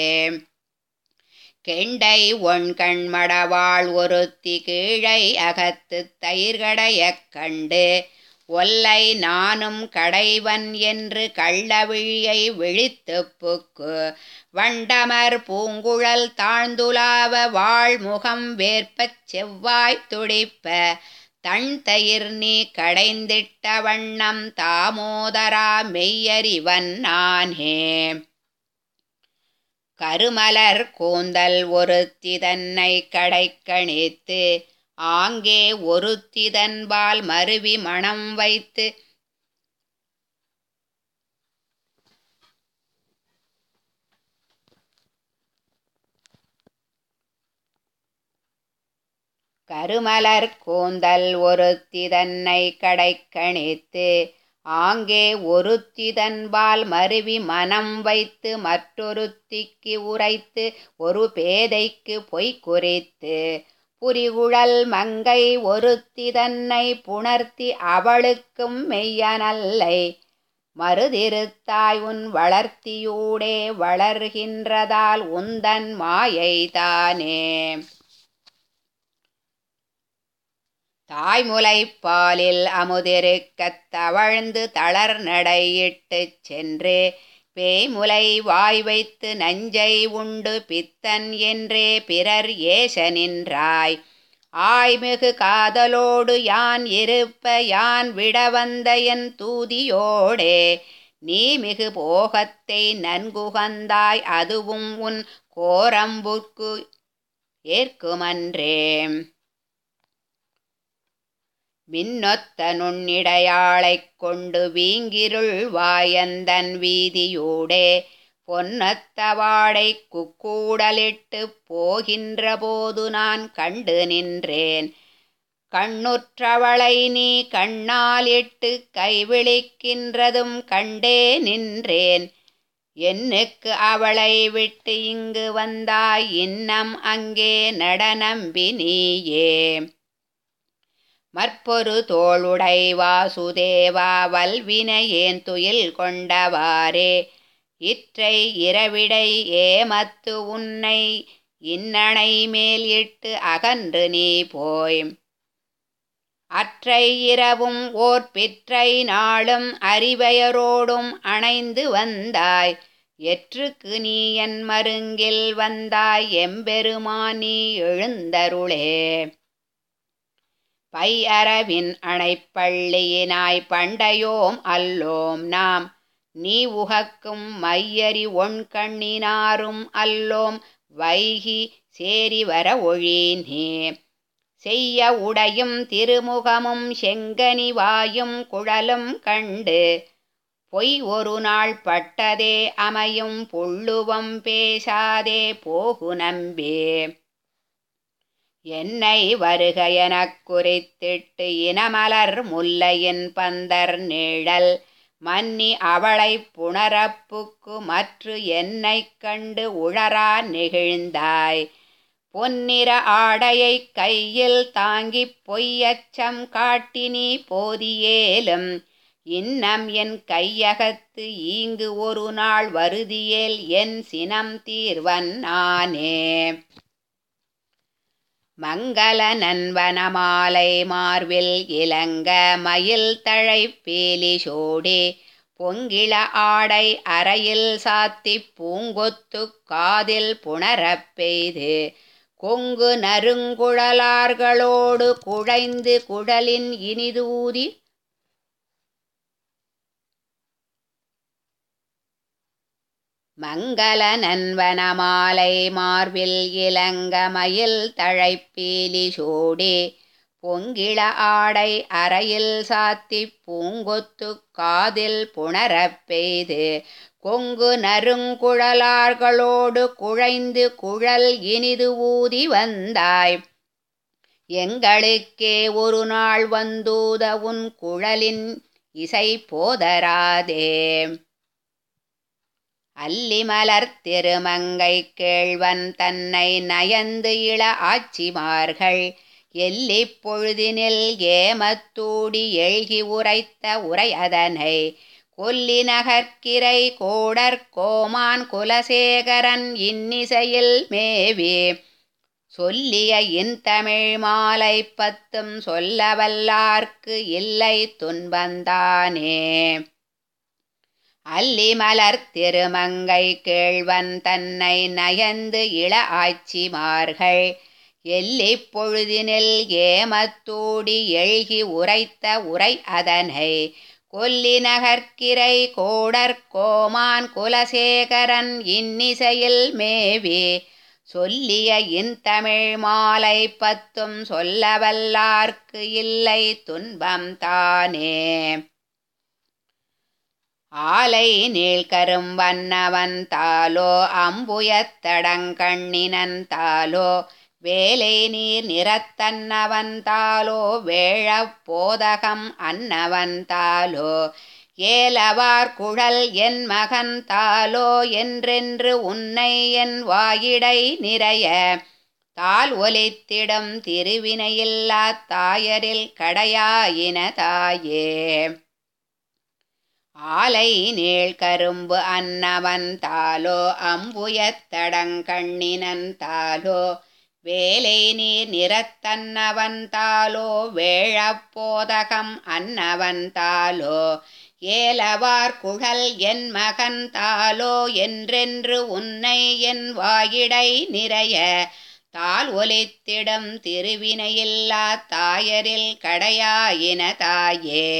கெண்டை ஒண்கண் மடவாள் ஒருத்தி கீழை அகத்து தயிர்கடையக் கண்டு ஒல்லை நானும் கடைவன் என்று கள்ளவிழியை விழித்துப் புக்கு வண்டமர் பூங்குழல் தாழ்ந்துலாவ வாழ்முகம் வேர்ப்பச் செவ்வாய் துடிப்ப தன் தயிர் நீ கடைந்திட்ட வண்ணம் தாமோதரா மெய்யறிவன் நானே கருமலர் கூந்தல் ஒருத்தி தன்னை கடைக்கணித்து ஆங்கே ஒருத்திதன்பால் மருவி மணம் வைத்து கருமலர் கூந்தல் ஒருத்தி தன்னை கடைக்கணித்து ஆங்கே ஒருத்திதன்பால் மருவி மனம் வைத்து மற்றொருத்திக்கு உரைத்து ஒரு பேதைக்கு பொய் குறித்து புரிகுழல் மங்கை ஒருத்தி தன்னை புணர்த்தி அவளுக்கும் மெய்யனல்லை மறுதிருத்தாய் உன் வளர்த்தியூடே வளர்கின்றதால் உந்தன் மாயைதானே தாய்முலைப்பாலில் அமுதிருக்கத் தவழ்ந்து தளர் நடையிட்டுச் சென்று பேய்முலை வாய் வைத்து நஞ்சை உண்டு பித்தன் என்றே பிறர் ஏச நின்றாய் ஆய்மிகு காதலோடு யான் இருப்ப யான் விட வந்த என் தூதியோடே நீ மிகு போகத்தை நன்குகந்தாய் அதுவும் உன் கோரம்புக்கு ஏற்குமன்றே மின்னொத்த நுண்ணிடையாளைக் கொண்டு வீங்கிருள் வாயந்தன் வீதியூடே பொன்னத்த வாடை குக்கூடலிட்டுப் போகின்ற போது நான் கண்டு நின்றேன் கண்ணுற்றவளை நீ கண்ணாலிட்டு கைவிழிக்கின்றதும் கண்டே நின்றேன் என்னுக்கு அவளை விட்டு இங்கு வந்தாய் இன்னம் அங்கே நடனம்பி நீயே மற்பொரு தோளுடை வாசுதேவா வல்வினையேன் துயில் கொண்டவாறே இற்றை இரவிடை ஏமத்து உன்னை இன்னணை மேல் இட்டு அகன்று நீ போய் அற்றை இரவும் ஓர் பிற்றை நாளும் அறிவயரோடும் அணைந்து வந்தாய் எற்றுக்கு நீ என் மருங்கில் வந்தாய் எம்பெருமானி எழுந்தருளே பை அரவின் அணைப்பள்ளியினாய் பண்டையோம் அல்லோம் நாம் நீ உகக்கும் மையறி ஒன் கண்ணினாரும் அல்லோம் வைகி சேரி வர ஒழி நீ செய்ய உடையும் திருமுகமும் செங்கனி வாயும் குழலும் கண்டு பொய் ஒரு நாள் பட்டதே அமையும் புள்ளுவம் பேசாதே போகு நம்பே என்னை வருக எனக் குறித்திட்டு இனமலர் முல்லையின் பந்தர் நிழல் மன்னி அவளைப் புணரப்புக்கு மற்று என்னைக் கண்டு உழறா நெகிழ்ந்தாய் பொன்னிற ஆடையைக் கையில் தாங்கிப் பொய்யச்சம் காட்டினி போதியேலும் இன்னம் என் கையகத்து ஈங்கு ஒரு நாள் வருதியேல் என் சினம் தீர்வன் நானே மங்கள நண்பன மாலை மார்பில் இலங்க மயில் தழைப்பேலி சோடி பொங்கிள ஆடை அறையில் சாத்திப் பூங்கொத்துக் காதில் புணரப் பெய்து கொங்கு நறுங்குழலார்களோடு குழைந்து குழலின் இனிதூதி மங்கள நண்பன மாலை மார்பில் இலங்க மயில் தழைப்பீலி சோடி பொங்கிள ஆடை அறையில் சாத்திப் பூங்கொத்துக் காதில் புணரப் பெய்து கொங்கு நறுங்குழலார்களோடு குழைந்து குழல் இனிது ஊதி வந்தாய் எங்களுக்கே ஒரு நாள் வந்தூத உன் குழலின் இசை போதராதே அல்லிமலர் திருமங்கை கேழ்வன் தன்னை நயந்து இள ஆட்சிமார்கள் எல்லிப் பொழுதினில் ஏமத்தூடி எழுகி உரைத்த உரையதனை கொல்லி நகர்க்கிரை கோடற் கோமான் குலசேகரன் இன்னிசையில் மேவி சொல்லிய இன்தமிழ் மாலை பத்தும் சொல்ல வல்லார்க்கு இல்லை துன்பந்தானே அல்லி மலர் திருமங்கை கேழ்வன் தன்னை நயந்து இள ஆட்சிமார்கள் எல்லிப் பொழுதினில் ஏமத்தூடி எழுகி உரைத்த உரை அதனை கொல்லி நகர்க்கிரை கோடற் கோமான் குலசேகரன் இன்னிசையில் மேவி சொல்லிய இன்தமிழ் மாலை பத்தும் சொல்ல வல்லார்க்கு இல்லை துன்பம் தானே ஆலை நீள்கரும் வண்ணவன் தாலோ அம்புயத்தடங்கண்ணினன் தாலோ வேலை நீர் நிறத்தன்னவன் தாலோ வேழப் போதகம் அன்னவன் தாலோ ஏலவார் குழல் என் மகன் தாலோ என்றென்று உன்னை என் வாயிடை நிறைய தால் ஒலித்திடம் திருவினையில்லா தாயரில் கடையாயின தாயே ஆலை நீள் கரும்பு அன்னவன் தாலோ அம்புயத்தடங்கண்ணினன் தாலோ வேலை நீர் நிறத்தன்னவன் தாலோ வேழப்போதகம் அன்னவன் தாலோ ஏலவார் குழல் என் மகன் தாலோ என்றென்று உன்னை என் வாயிடை நிறைய தால் ஒலித்திடம் திருவினையில்லா தாயரில் கடையாயின தாயே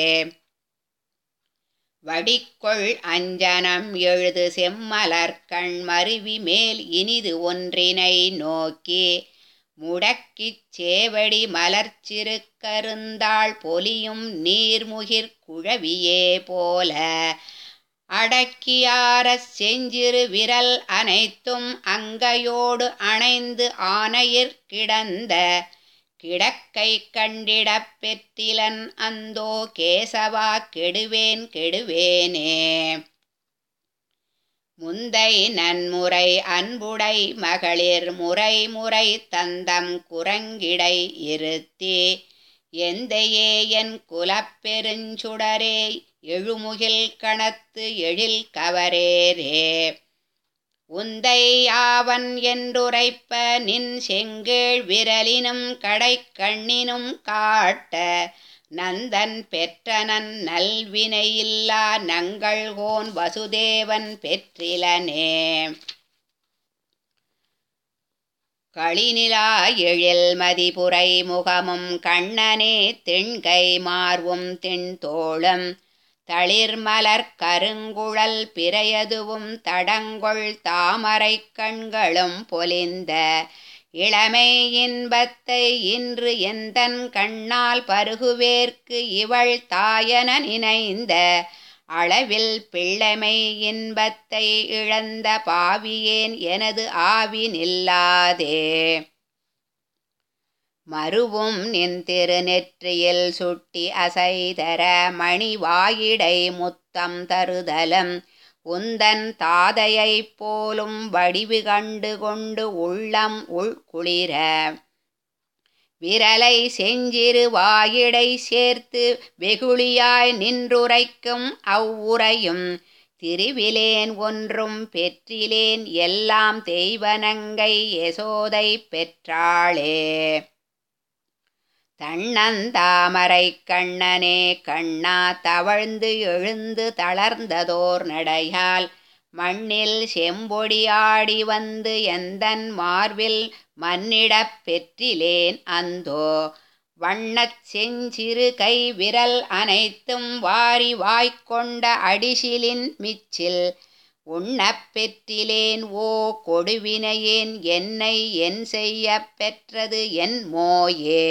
வடிக்கொள் அஞ்சனம் எழுது செம்மலர்கண் மருவி மேல் இனிது ஒன்றினை நோக்கி முடக்கிச் சேவடி மலர்ச்சிறுக்கருந்தாள் பொலியும் நீர்முகிற் குழவியே போல அடக்கியாரச் செஞ்சிறு விரல் அனைத்தும் அங்கையோடு அணைந்து ஆனையிற் கிடந்த கிடக்கை கண்டிடப் பெற்றிலன் அந்தோ கேசவா கெடுவேன் கெடுவேனே முந்தை நன்முறை அன்புடை மகளிர் முறை முறை தந்தம் குரங்கிடை இருத்தி எந்தையே என் குலப்பெருஞ்சுடரே எழுமுகில் கணத்து எழில் கவரேரே உந்தை யாவன் என்றுரைப்ப நின் செங்கேழ் விரலினும் கடைக்கண்ணினும் காட்ட நந்தன் பெற்றனன் நல்வினையில்லா நங்கள்கோன் வசுதேவன் பெற்றிலனே களிநிலா எழில் மதிபுரை முகமும் கண்ணனே திண்கை மார்வும் திண்தோளும் தளிர்மலர் கருங்குழல் பிறையதுவும் தடங்கொள் தாமரைக் கண்களும் பொலிந்த இளமை இன்பத்தை இன்று எந்தன் கண்ணால் பருகுவேற்கு இவள் தாயன நினைந்த அளவில் பிள்ளைமை இன்பத்தை இழந்த பாவியேன் எனது ஆவி நில்லாதே மருவும் நின் திருநெற்றியில் சுட்டி அசைதர மணிவாயிடை முத்தம் தருதலம் உந்தன் தாதையைப் போலும் வடிவு கண்டு கொண்டு உள்ளம் உள்குளிர விரலை செஞ்சிறு வாயிடை சேர்த்து வெகுளியாய் நின்றுரைக்கும் அவ்வுரையும் திருவிலேன் ஒன்றும் பெற்றிலேன் எல்லாம் தெய்வனங்கை யசோதை பெற்றாளே தன்னந்தாமரை கண்ணனே கண்ணா தவழ்ந்து எழுந்து தளர்ந்ததோர் நடையால் மண்ணில் செம்பொடி ஆடி வந்து எந்தன் மார்பில் மன்னிடப் பெற்றிலேன் அந்தோ வண்ணச் செஞ்சிறு கை விரல் அனைத்தும் வாரி வாய்க்கொண்ட அடிசிலின் மிச்சில் உண்ணப் பெற்றிலேன் ஓ கொடுவினையேன் என்னை என் செய்ய பெற்றது என் மோயே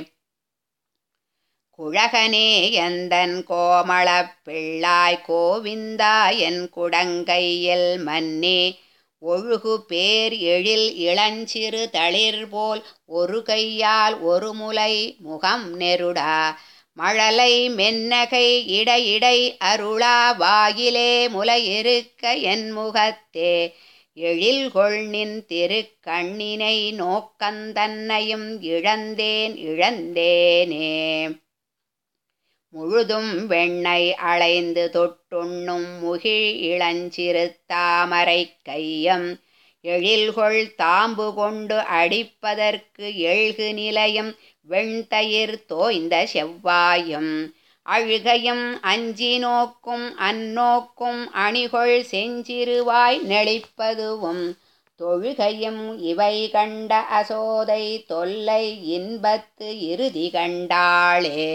குழகனே எந்தன் கோமளப் பிள்ளாய் கோவிந்தா என் குடங்கையில் மன்னே ஒழுகு பேர் எழில் இளஞ்சிறு தளிர் போல் ஒரு கையால் ஒரு முலை முகம் நெருடா மழலை மென்னகை இடையிடை அருளா வாயிலே முலையிருக்க என் முகத்தே எழில்கொள் நின் திருக்கண்ணினை நோக்கந்தன்னையும் இழந்தேன் இழந்தேனே முழுதும் வெண்ணை அலைந்து தொட்டுண்ணும் முகிழ் இளஞ்சிறு தாமரை கையம் எழில்கொள் தாம்பு கொண்டு அடிப்பதற்கு எழுகு நிலையும் வெண்தயிர் தோய்ந்த செவ்வாயும் அழுகையும் அஞ்சி நோக்கும் அந்நோக்கும் அணிகொள் செஞ்சிறுவாய் நெளிப்பதுவும் தொழுகையும் இவை கண்ட அசோதை தொல்லை இன்பத்து இறுதி கண்டாளே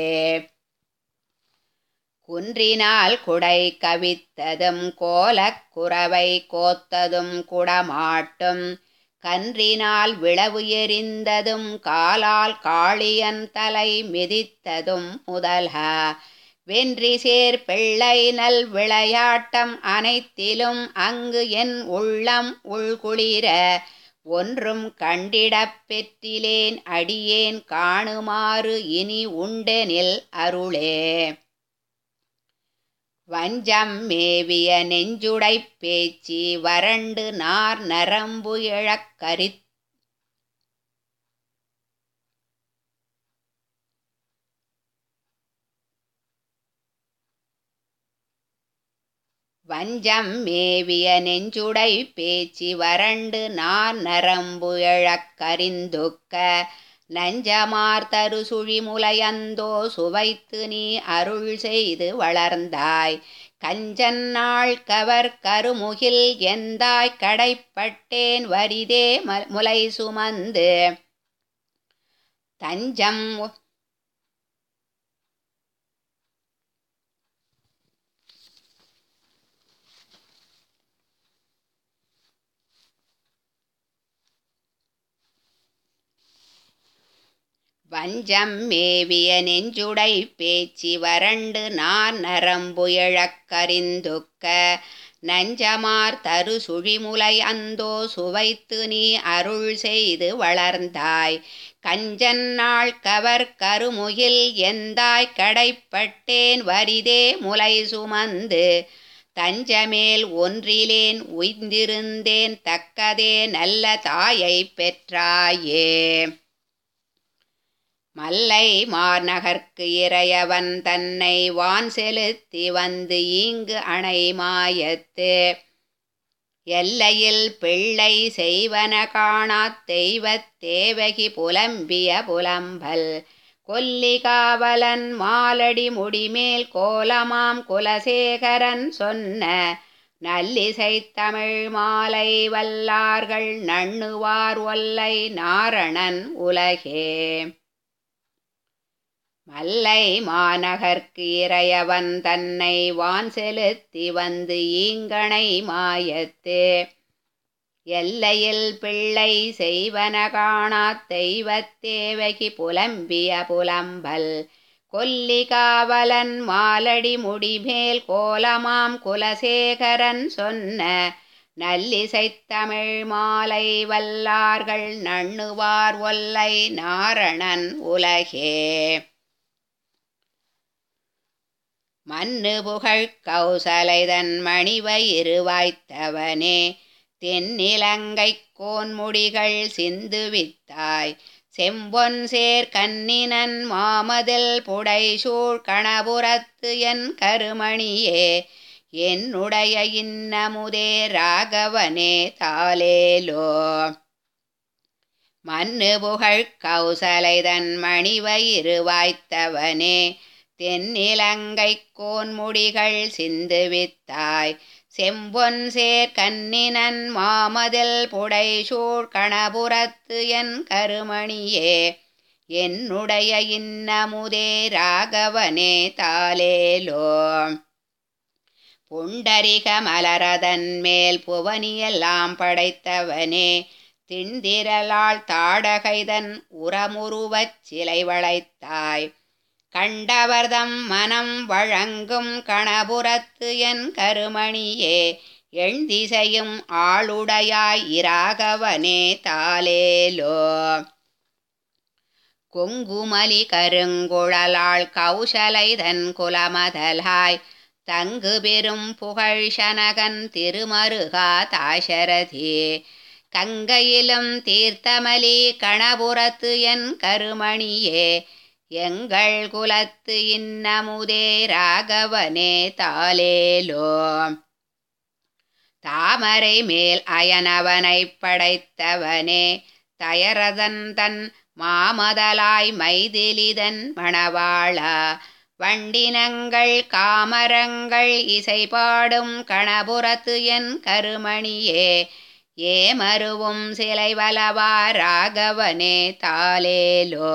குன்றினால் குடை கவித்ததும் கோலக் குறவை கோத்ததும் குடமாட்டும் கன்றினால் விளவு எறிந்ததும் காலால் காளியன் தலை மிதித்ததும் முதல்க வென்றி சேர் பிள்ளை நல் விளையாட்டம் அனைத்திலும் அங்கு என் உள்ளம் உள்குளிர ஒன்றும் கண்டிடப் பெற்றிலேன் அடியேன் காணுமாறு இனி உண்டெனில் அருளே வஞ்சம் மேவிய நெஞ்சுடைப் பேச்சி வறண்டு நார் நரம்பு இழக்கரித் வஞ்சம் மேவிய நெஞ்சுடை பேச்சி வறண்டு நார் நரம்பு எழக்கரிந்துக்க நஞ்சமார் தரு சுழிமுலையந்தோ சுவைத்து நீ அருள் செய்து வளர்ந்தாய் கஞ்சன் நாள் கவர் கருமுகில் எந்தாய் கடைப்பட்டேன் வரிதே முலை சுமந்து தஞ்சம் வஞ்சம் மேவிய நெஞ்சுடை பேச்சி வறண்டு நார் நரம்பு எழக்கரிந்துக்க நஞ்சமார் தரு சுழிமுலை அந்தோ சுவைத்து நீ அருள் செய்து வளர்ந்தாய் கஞ்சன் நாள் கவர் கருமுகில் எந்தாய் கடைப்பட்டேன் வரிதே முலை சுமந்து தஞ்சமேல் ஒன்றிலேன் உய்ந்திருந்தேன் தக்கதே நல்ல தாயை பெற்றாயே மல்லை மாநகர்க்கு இறையவன் தன்னை வான் செலுத்தி வந்து ஈங்கு அணை மாயத்து எல்லையில் பிள்ளை செய்வன காணாத் தெய்வத் தேவகி புலம்பிய புலம்பல் கொல்லி காவலன் மாலடி முடிமேல் கோலமாம் குலசேகரன் சொன்ன நல்லிசைத் தமிழ் மாலை வல்லார்கள் நண்ணுவார் ஒல்லை நாரணன் உலகே மல்லை மாநகர்க்கு இறையவன் தன்னை வான் செலுத்தி வந்து ஈங்கணை மாயத்து எல்லையில் பிள்ளை செய்வன காணாத் தெய்வத் தேவகி புலம்பிய புலம்பல் கொல்லி காவலன் மாலடி முடிமேல் கோலமாம் குலசேகரன் சொன்ன நல்லிசைத்தமிழ் மாலை வல்லார்கள் நண்ணுவார் ஒல்லை நாரணன் உலகே மன்னு புகழ் கௌசலைதன் மணிவயிறு வாய்த்தவனே தென்னிலங்கை கோன்முடிகள் சிந்துவித்தாய் செம்பொன் சேர் கண்ணினன் மாமதில் புடைசூழ் கணபுரத்து என் கருமணியே என்னுடைய இன்னமுதே ராகவனே தாலேலோ மன்னு புகழ் கௌசலைதன் மணிவயிறு வாய்த்தவனே தென்னிலங்கை கோன்முடிகள் சிந்துவித்தாய் செம்பொன் சேர் கண்ணினன் மாமதில் புடைசூழ் கணபுரத்து என் கருமணியே என்னுடைய இன்னமுதே ராகவனே தாலேலோ புண்டரிக மலரதன் மேல் புவனியெல்லாம் படைத்தவனே திண்டிரலால் தாடகைதன் உரமுருவச் சிலை வளைத்தாய் கண்டவர்தம் மனம் வழங்கும் கணபுரத்து என் கருமணியே எண்திசையும் ஆளுடையாய் இராகவனே தாலேலோ கொங்குமலி கருங்குழலாள் கௌசலைதன் குலமதலாய் தங்கு பெரும் புகழ் சனகன் திருமருகா தாசரதி கங்கையிலும் தீர்த்தமலி கணபுரத்து என் கருமணியே எங்கள் குலத்து இன்னமுதே ராகவனே தாலேலோ தாமரை மேல் அயனவனைப் படைத்தவனே தயரதன் தன் மாமதலாய் மைதிலிதன் மணவாளா வண்டினங்கள் காமரங்கள் இசை பாடும் கணபுரத்து என் கருமணியே ஏமருவும் சிலை வலவா ராகவனே தாலேலோ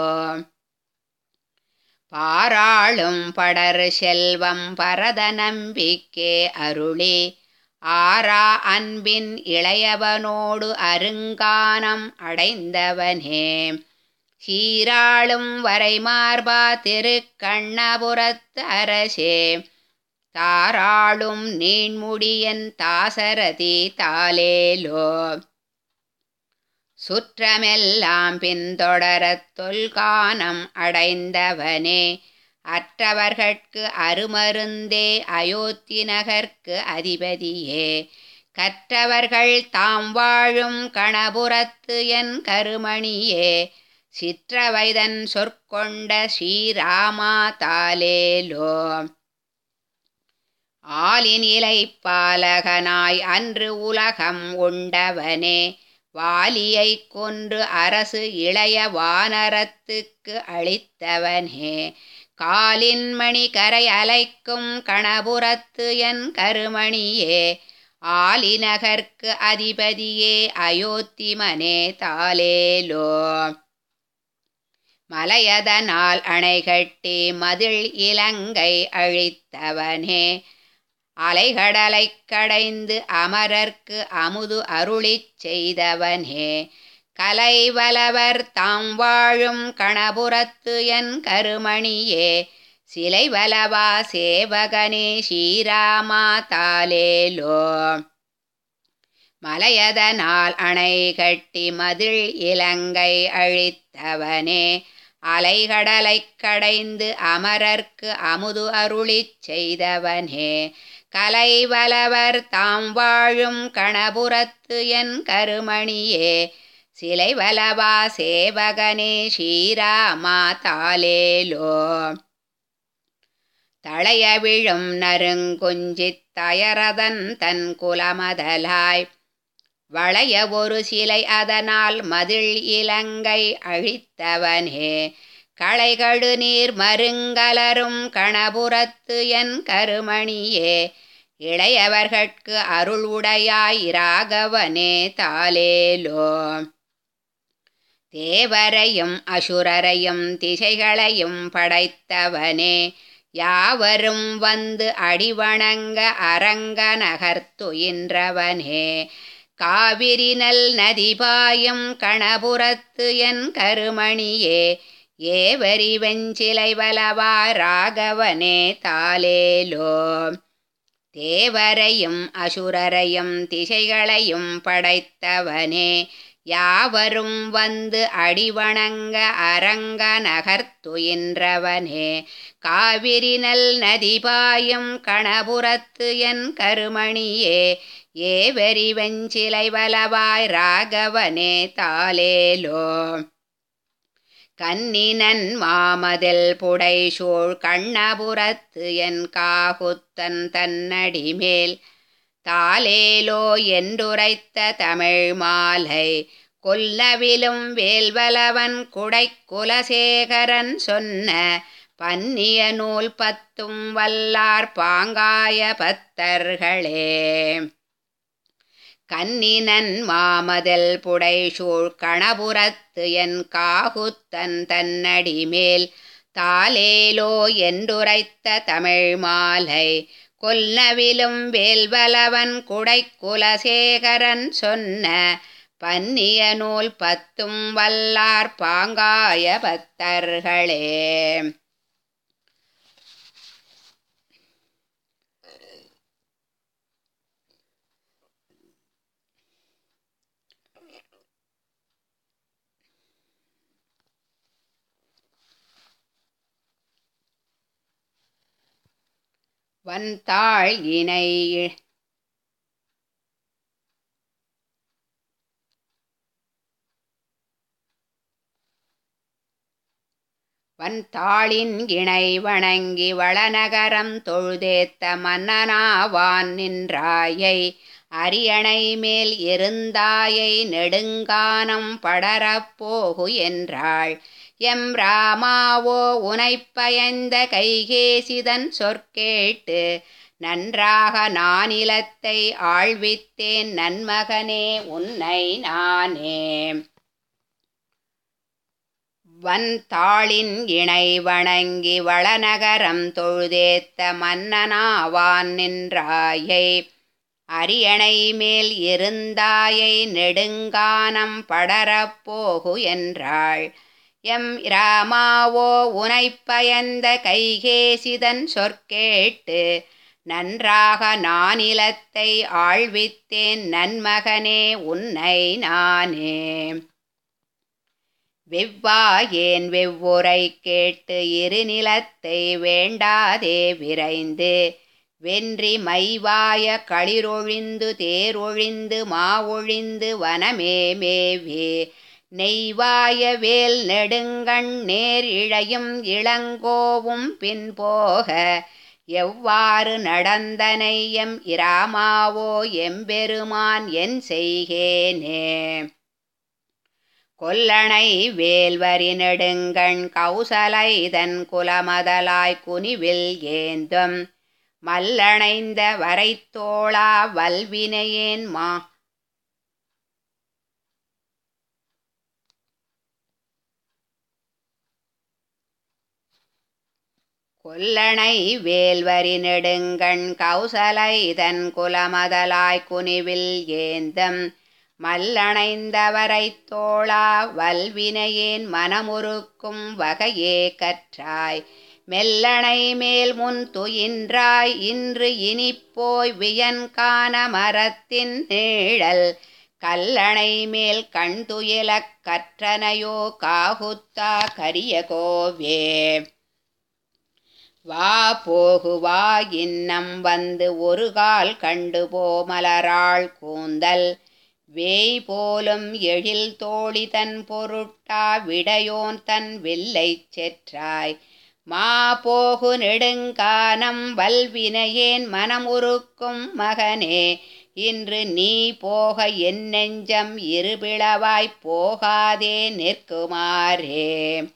பாராளும் படர் செல்வம் பரத நம்பிக்கே அருளி ஆரா அன்பின் இளையவனோடு அருங்கானம் அடைந்தவனே சீராளும் வரைமார்பா திருக்கண்ணபுரத்து அரசே தாராளும் நீண்முடியன் தாசரதி தாலேலோ சுற்றமெல்லாம் பின்தொடரத் தொல்கானம் அடைந்தவனே அற்றவர்கட்கு அருமருந்தே அயோத்தி நகர்க்கு அதிபதியே கற்றவர்கள் தாம் வாழும் கணபுரத்து என் கருமணியே சிற்றவைதன் சொற்கொண்ட ஸ்ரீராமா தாலேலோ ஆலின் இலை பாலகனாய் அன்று உலகம் உண்டவனே வாலியை கொன்று அரசு இளைய வானரத்துக்கு அளித்தவனே காலின் மணி கரை அலைக்கும் கணபுரத்து என் கருமணியே ஆலிநகர்க்கு அதிபதியே அயோத்திமனே தாலேலோ மலையதனால் அணை கட்டி மதில் இலங்கை அழித்தவனே அலைகடலைக் கடைந்து அமரர்க்கு அமுது அருளிச் செய்தவனே கலைவலவர் தாம் வாழும் கணபுரத்து என் கருமணியே சிலை வலவா சேவகனே ஸ்ரீராமா தாலேலோ மலையதனால் அணை கட்டி மதில் இலங்கை அழித்தவனே அலைகடலைக் கடைந்து அமரர்க்கு அமுது அருளிச் செய்தவனே கலைவலவர் தாம் வாழும் கணபுரத்து என் கருமணியே சிலை வலவா சேவகனே ஸ்ரீராமா தாலேலோ தளைய விழும் நறுங்குஞ்சித் தயரதன் தன் குலமதலாய் வளைய ஒரு சிலை அதனால் மதில் இலங்கை அழித்தவனே களைகடு நீர் மருங்கலரும் கணபுரத்து என் கருமணியே இளையவர்கட்கு அருள் உடையாய் இராகவனே தாலேலோ தேவரையும் அசுரரையும் திசைகளையும் படைத்தவனே யாவரும் வந்து அடிவணங்க அரங்க நகர்த்துயின்றவனே காவிரி நல் நதிபாயும் கணபுரத்து என் கருமணியே ஏவரி வெஞ்சிலை வலவா ராகவனே தாலேலோ தேவரையும் அசுரரையும் திசைகளையும் படைத்தவனே யாவரும் வந்து அடிவணங்க அரங்க நகர்த்துயின்றவனே காவிரி நல் நதிபாயும் கணபுரத்து என் கருமணியே ஏவரி வெஞ்சிலை வலவாய் ராகவனே தாலேலோ கன்னினன் மாமதில் புடைசூழ் கண்ணபுரத்து என் காகுத்தன் தன்னடிமேல் தாலேலோ என்றுரைத்த தமிழ் மாலை கொல்லவிலும் வேல்வலவன் குடை குலசேகரன் சொன்ன பன்னிய நூல் பத்தும் வல்லார் பாங்காய பத்தர்களே கன்னினன் மாமதில் புடைசூழ் கணபுரத்து என் காகுத்தன் தன்னடிமேல் தாலேலோ என்றுரைத்த தமிழ் மாலை கொல்லவிலும் வேல்வலவன் குடை குலசேகரன் சொன்ன பன்னிய நூல் பத்தும் வல்லார் பாங்காய பத்தர்களே வந்தாள் இணை வந்தாளின் இணை வணங்கி வளநகரம் தொழுதேத்த மன்னனாவான் நின்றாயை அரியணை மேல் இருந்தாயை நெடுங்கானம் படரப்போகு என்றாள் எம் ராமாவோ உனைப்பயந்த கைகேசிதன் சொற்கேட்டு நன்றாக நானிலத்தை ஆழ்வித்தேன் நன்மகனே உன்னை நானே வந்தாளின் இணை வணங்கி வளநகரம் தொழுதேத்த மன்னனாவான் நின்றாயை அரியணை மேல் இருந்தாயை நெடுங்கானம் படரப்போகு என்றாள் எம் ராமாவோ உனைப்பயந்த கைகேசிதன் சொற்கேட்டு நன்றாக நானிலத்தை ஆழ்வித்தேன் நன்மகனே உன்னை நானே வெவ்வாயேன் வெவ்வுரை கேட்டு இருநிலத்தை வேண்டாதே விரைந்து வென்றி மைவாய களிரொழிந்து தேரொழிந்து மாவொழிந்து வனமே மேவி நெய்வாய வேல் நெடுங்கண் நேர் இழையும் இளங்கோவும் பின்போக எவ்வாறு நடந்தனை எம் இராமாவோ எம்பெருமான் என் செய்கேனே கொல்லணை வேல்வரி நெடுங்கண் கௌசலைதன் குலமதலாய் குனிவில் ஏந்தும் மல்லணைந்த வரைத்தோளா வல்வினையேன் மா கொல்லணை வேல்வரி நெடுங்கண் கௌசலைதன் குலமதலாய் குனிவில் ஏந்தம் மல்லணைந்தவரைத் தோளா வல்வினையேன் மனமுறுக்கும் வகையே கற்றாய் மெல்லணை மேல் முன் துயின்றாய் இன்று இனிப்போய் வியன்கான மரத்தின் நீழல் கல்லணை மேல் கண் துயிலக் கற்றனையோ காகுத்தா கரிய கோவே வா போகு வா இன்னம் வந்து ஒரு கால் கண்டு போமலராள் கூந்தல் வேய் போலும் எழில் தோழி தன் பொருட்டா விடையோன் தன் வில்லைச் செற்றாய் மா போகு நெடுங்கானம் வல்வினையேன் மனமுறுக்கும் மகனே இன்று நீ போக என் நெஞ்சம் இருபிளவாய்ப் போகாதே நிற்குமாறே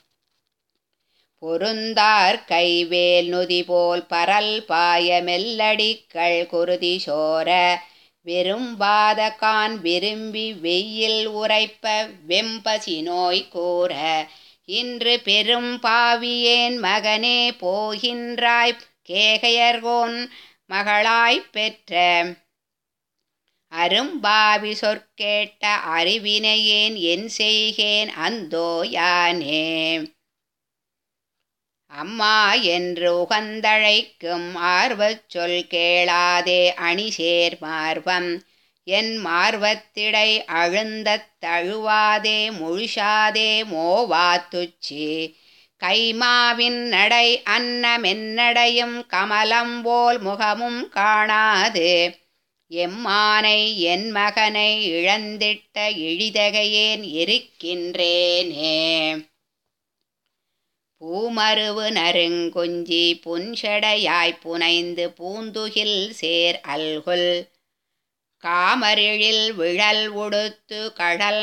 பொருந்தார் கைவேல் நுதி போல் பரல் பாய மெல்லடிக்கள் குருதி சோர விரும்பாத கான் விரும்பி வெயில் உரைப்ப வெம்பசி நோய் கூற இன்று பெரும் பாவியேன் மகனே போகின்றாய் கேகையர்கோன் மகளாய்ப் பெற்ற அரும்பாவி சொற்கேட்ட அறிவினையேன் என் செய்கேன் அந்தோ யானே அம்மா என்று உகந்தழைக்கும் ஆர்வச் சொல் கேளாதே அணிசேர் மார்பம் என் மார்வத்திடை அழுந்தத் தழுவாதே முழுசாதே மோவாத்துச்சி கைமாவின் நடை அன்னமென்னடையும் கமலம் போல் முகமும் காணாது எம்மானை என் மகனை இழந்திட்ட இழிதகையேன் இருக்கின்றேனே பூமருவு நறுங்குஞ்சி புன்சடையாய் புனைந்து பூந்துகில் சேர் அல்குல் காமரிழில் விழல் உடுத்து கடல்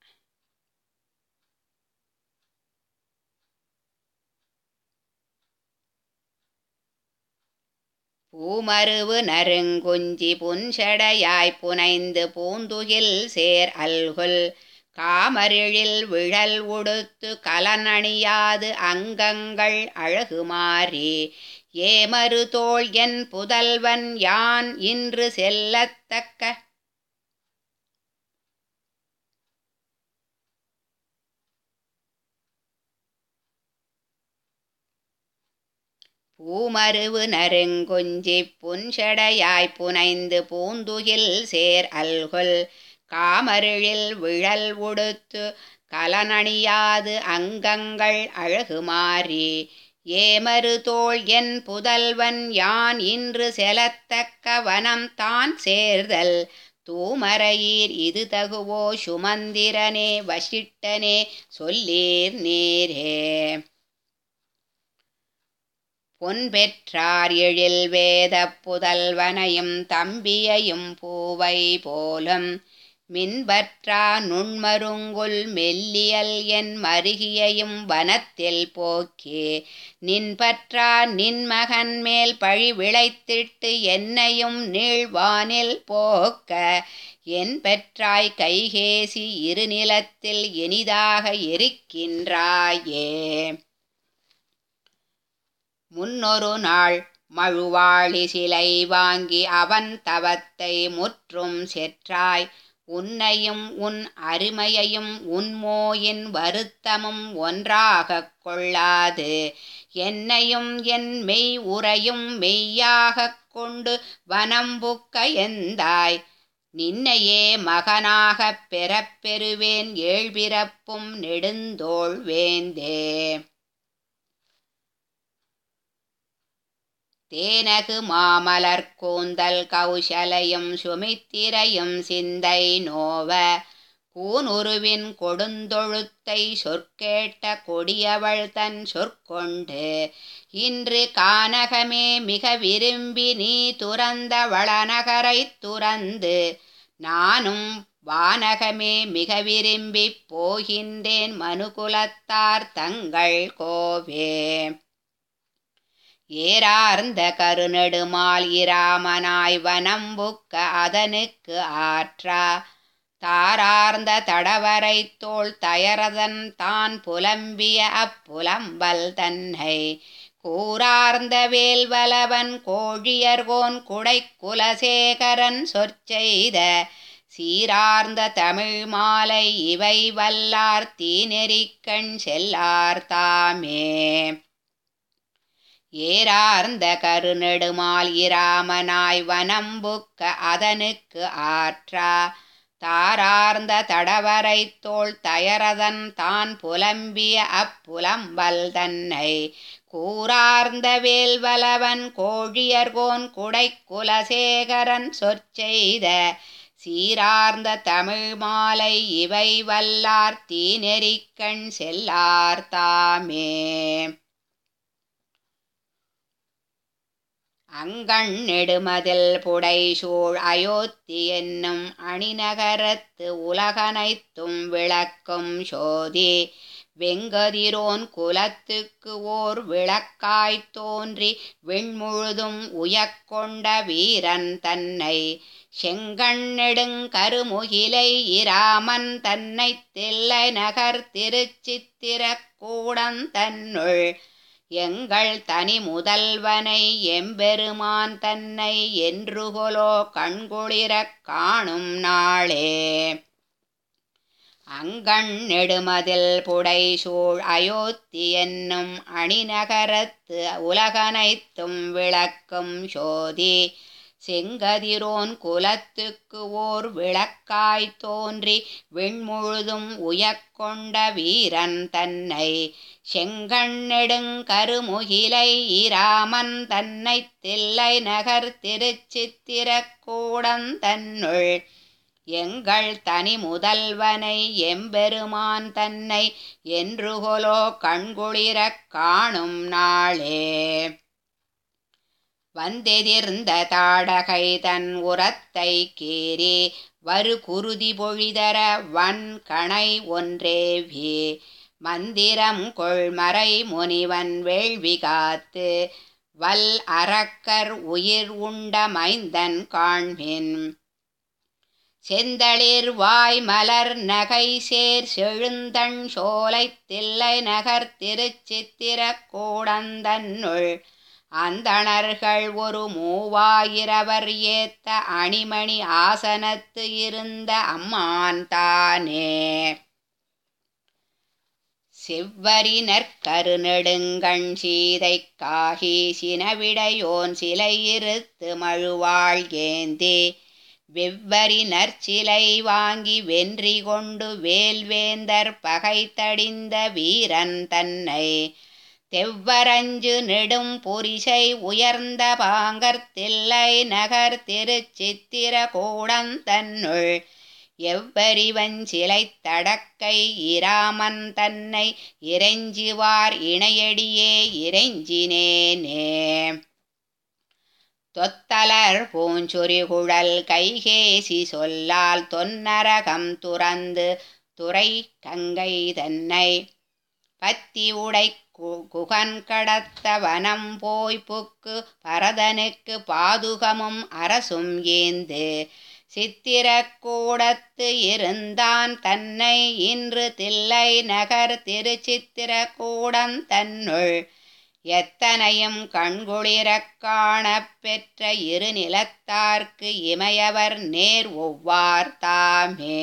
பூமருவு நறுங்குஞ்சி புன்சடையாய் புனைந்து பூந்துகில் சேர் அல்குல் காமரிழில் விழல் உடுத்து கலனணியாது அங்கங்கள் அழகுமாறி ஏமரு தோள் என் புதல்வன் யான் இன்று செல்லத்தக்க பூமருவு நறுங்குஞ்சி புன்சடையாய் புனைந்து பூந்துகில் சேர் அல்குல் காமரிழில் விழல் உடுத்து கலனணியாது அங்கங்கள் அழகுமாறி ஏமரு தோள் என் புதல்வன் யான் இன்று செலத்தக்க வனம் தான் சேர்தல் தூமரையீர் இது தகுவோ சுமந்திரனே வசிட்டனே சொல்லீர் நீரே பொன் பெற்றார் எழில் வேத புதல்வனையும் தம்பியையும் பூவை போலும் மின்பற்றா நுண்மருங்குல் மெல்லியல் என் மருகியையும் வனத்தில் போக்கி நின்பற்றா நின் மகன் மேல் பழி விளைத்திட்டு என்னையும் நீழ்வானில் போக்க என் பெற்றாய் கைகேசி இருநிலத்தில் இனிதாக இருக்கின்றாயே முன்னொரு நாள் மழுவாளி சிலை வாங்கி அவன் தவத்தை முற்றும் செற்றாய் உன்னையும் உன் அருமையையும் உன்மோயின் வருத்தமும் ஒன்றாகக் கொள்ளாது என்னையும் என் மெய் உரையும் மெய்யாகக் கொண்டு வனம்புக்க எந்தாய் நின்னையே மகனாகப் பெறப்பெறுவேன் ஏழ்பிறப்பும் நெடுந்தோள் வேந்தே தேனகு மாமலர் கூந்தல் கௌசலையும் சுமித்திரையும் சிந்தை நோவ கூனுருவின் கொடுந்தொழுத்தை சொற்கேட்ட கொடியவள் தன் சொற்கொண்டு இன்று கானகமே மிக விரும்பி நீ துறந்த வளநகரைத் துறந்து நானும் வானகமே மிக விரும்பிப் போகின்றேன் மனுகுலத்தார் தங்கள் கோவே ஏறார்ந்த கருநெடுமால் இராமனாய் வனம்புக்க அதனுக்கு ஆற்றா தாரார்ந்த தடவரை தோள் தயரதன் தான் புலம்பிய அப்புலம்பல் தன்னை கூறார்ந்த வேல்வலவன் கோழியர்கோன் குடை குலசேகரன் சொற்செய்த சீரார்ந்த தமிழ் மாலை இவை வல்லார் தீநெறிக்கண் செல்லார் தாமே ஏறார்ந்த கருநெடுமால் இராமனாய் வனம்புக்க அதனுக்கு ஆற்றா தாரார்ந்த தடவரை தோள் தயரதன் தான் புலம்பிய அப்புலம்பல் தன்னை கூறார்ந்த வேல்வலவன் கோழியர்கோன் குடை குலசேகரன் சொற்செய்த சீரார்ந்த தமிழ் மாலை இவை வல்லார் தீநெறிக்கண் செல்லார் தாமே அங்கண் நெடுமதில் புடைசூழ் அயோத்தி என்னும் அணிநகரத்து உலகனைத்தும் விளக்கும் சோதி வெங்கதிரோன் குலத்துக்கு ஓர் விளக்காய்த் தோன்றி விண்முழுதும் உயக்கொண்ட வீரன் தன்னை செங்கண் நெடுங்கருமுகிலை இராமன் தன்னை தில்லை நகர் திருச்சித்திரக்கூடம் தன்னுள் எங்கள் தனி முதல்வனை எம்பெருமான் தன்னை என்றுகொலோ கண்குளிரக் காணும் நாளே அங்கண் நெடுமதில் புடைசூழ் அயோத்தி என்னும் அணிநகரத்து உலகனைத்தும் விளக்கும் சோதி செங்கதிரோன் குலத்துக்கு ஓர் விளக்காய் தோன்றி விண்முழுதும் உயக்கொண்ட வீரன் தன்னை செங்கண்ணெடுங்கருமுகிலை இராமன் தன்னை தில்லை நகர் திருச்சித்திரக்கூடம் தன்னுள் எங்கள் தனி முதல்வனை எம்பெருமான் தன்னை என்றுகொலோ கண்குளிரக் காணும் நாளே வந்தெதிர்ந்த தாடகை தன் உரத்தை கீறி வரு குருதி பொழிதர வன் கணை ஒன்றேவி மந்திரம் கொள்மறை முனிவன் வேள்வி காத்து வல் அரக்கர் உயிர் உண்ட மைந்தன் காண்மின் செந்தளிர் வாய் மலர் நகை சேர் செழுந்தண் சோலை தில்லை நகர் திருச்சித்திர கூடந்தன்னுள் அந்தணர்கள் ஒரு மூவாயிரவர் ஏத்த அணிமணி ஆசனத்து இருந்த அம்மான் தானே செவ்வரி நற்கரு நெடுங்கண் சீதை காகி சினவிடையோன் சிலை இருத்து மழுவாள் ஏந்தி வெவ்வரி நற்சிலை வாங்கி வென்றி கொண்டு வேல்வேந்தர் பகை தடிந்த வீரன் தன்னை தெவ்வரஞ்சு நெடும் புரிசை உயர்ந்த பாங்கர்த்தில்லை நகர் திருச்சித்திர கூடந்தன்னுள் எவ்வரிவன் சிலை தடக்கை இராமன் தன்னை இறைஞ்சுவார் இணையடியே இறைஞ்சினேனே தொத்தலர் பூஞ்சுரிகுழல் கைகேசி சொல்லால் தொன்னரகம் துறந்து துறை கங்கை தன்னை பத்தி உடை குகன் கடத்த வனம் போய் புக்கு பரதனுக்கு பாதுகமும் அரசும் ஏந்து சித்திரக்கூடத்து இருந்தான் தன்னை இன்று தில்லை நகர் திருச்சித்திர கூடம் தன்னுள் எத்தனையும் கண்குளிரக் காணப் பெற்ற இரு நிலத்தார்க்கு இமையவர் நேர் ஒவ்வார் தாமே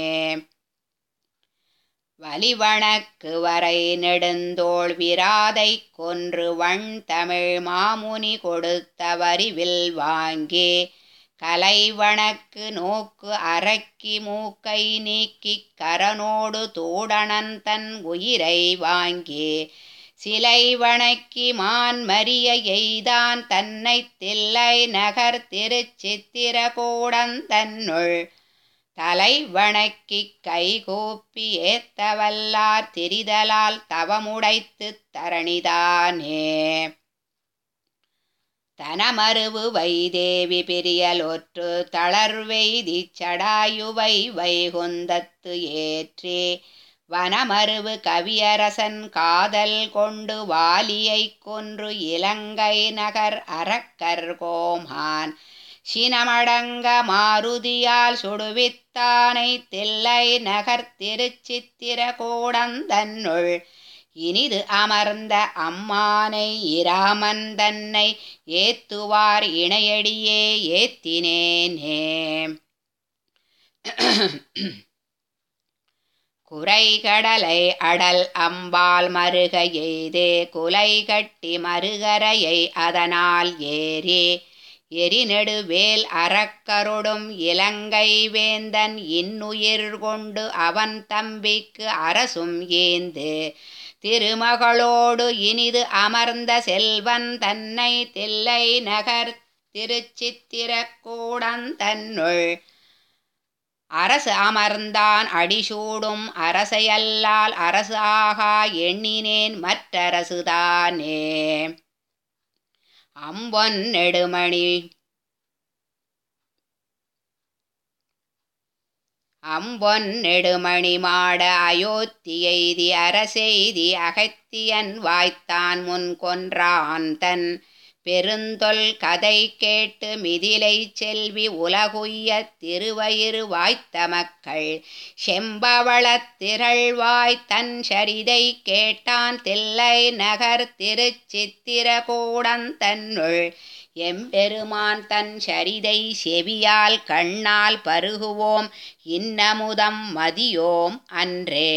வலிவணக்கு வரை நெடுந்தோள் விராதை கொன்று வண் தமிழ் மாமுனி கொடுத்த வரிவில் வாங்கி கலைவணக்கு நோக்கு அரக்கி மூக்கை நீக்கிக் கரனோடு தூடணன் தன் உயிரை வாங்கி சிலை வணக்கி மான் மரிய எய்தான் தன்னை தில்லை நகர் திருச்சித்திர கூடந்தன்னுள் தலை வணக்கிக் கைகூப்பி ஏத்தவல்லார் திரிதலால் தவமுடைத்து தரணிதானே தனமருவு வைதேவி பிரியலொற்று தளர்வெய்தி சடாயுவை வைகுந்தத்து ஏற்றி வனமருவு கவியரசன் காதல் கொண்டு வாலியைக் கொன்று இலங்கை நகர் அரக்கர் கோமான் சினமடங்க மாருதியால் சுடுவித்தானை தில்லை நகர் திருச்சித்திர கூடந்தன்னுள் இனிது அமர்ந்த அம்மானை இராமன் தன்னை ஏத்துவார் இணையடியே ஏத்தினேனே குறைகடலை அடல் அம்பால் மருக எய்தே குலை கட்டி மறுகரையை அதனால் ஏறி எரிநெடுவேல் அறக்கருடும் இலங்கை வேந்தன் இன்னுயிர் கொண்டு அவன் தம்பிக்கு அரசும் ஏந்து திருமகளோடு இனிது அமர்ந்த செல்வன் தன்னை தில்லை நகர் திருச்சித்திர கூடந்தன்னுள் அரசு அமர்ந்தான் அடிசூடும் அரசையல்லால் அரசு ஆகா எண்ணினேன் மற்றரசுதானே அம்பொன் நெடுமணி அம்பொன் நெடுமணி மாட அயோத்தி எய்தி அரசெய்தி அகத்தியன் வாய்த்தான் முன் கொன்றான் தன் பெருந்தொல் கதை கேட்டு மிதிலை செல்வி உலகுய்ய திருவயிறு வாய்த்த மக்கள் செம்பவளத் திரள்வாய் தன் சரிதை கேட்டான் தில்லை நகர் திருச்சித்திர கூடந்தன்னுள் எம்பெருமான் தன் சரிதை செவியால் கண்ணால் பருகுவோம் இன்னமுதம் மதியோம் அன்றே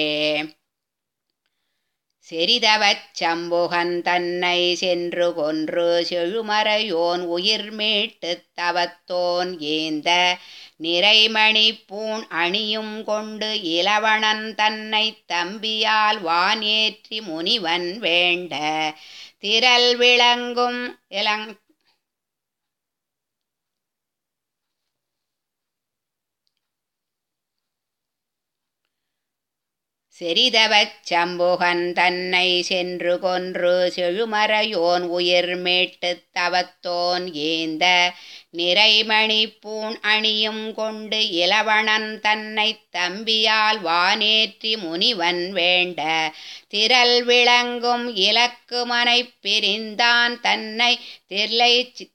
செறிதவச் சம்புகன் தன்னை சென்று கொன்று செழுமறையோன் உயிர் மீட்டுத் தவத்தோன் ஏந்த நிறைமணி பூண் அணியும் கொண்டு இளவணன் தன்னை தம்பியால் வானேற்றி முனிவன் வேண்ட திரள் விளங்கும் இளங் செறிதவச் சம்புகன் தன்னை சென்று கொன்று செழுமறையோன் உயிர் மீட்டுத் தவத்தோன் ஏந்த நிறைமணி பூண் அணியும் கொண்டு இளவணன் தன்னை தம்பியால் வானேற்றி முனிவன் வேண்ட திரள் விளங்கும் இலக்குமனைப் பிரிந்தான் தன்னை தில்லை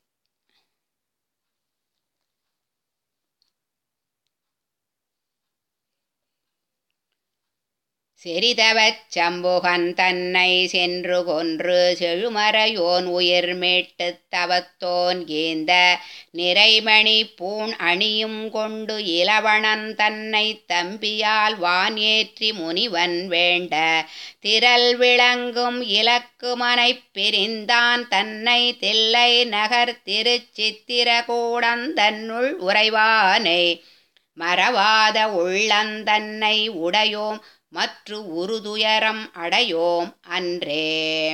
செறிதவச் சம்புகன் தன்னை சென்று கொன்று செழுமறையோன் உயிர் மீட்டுத் தவத்தோன் ஏந்த நிறைமணி பூண் அணியும் கொண்டு இளவணன் தன்னை தம்பியால் வானேற்றி முனிவன் வேண்ட திரள் விளங்கும் இலக்குமனைப் பிரிந்தான் தன்னை தில்லை நகர் திருச்சித்திரகூடந் தன்னுள் உறைவானை மறவாத உள்ளந்தன்னை உடையோம் மற்று உருதுயரம் அடையோம் அன்றே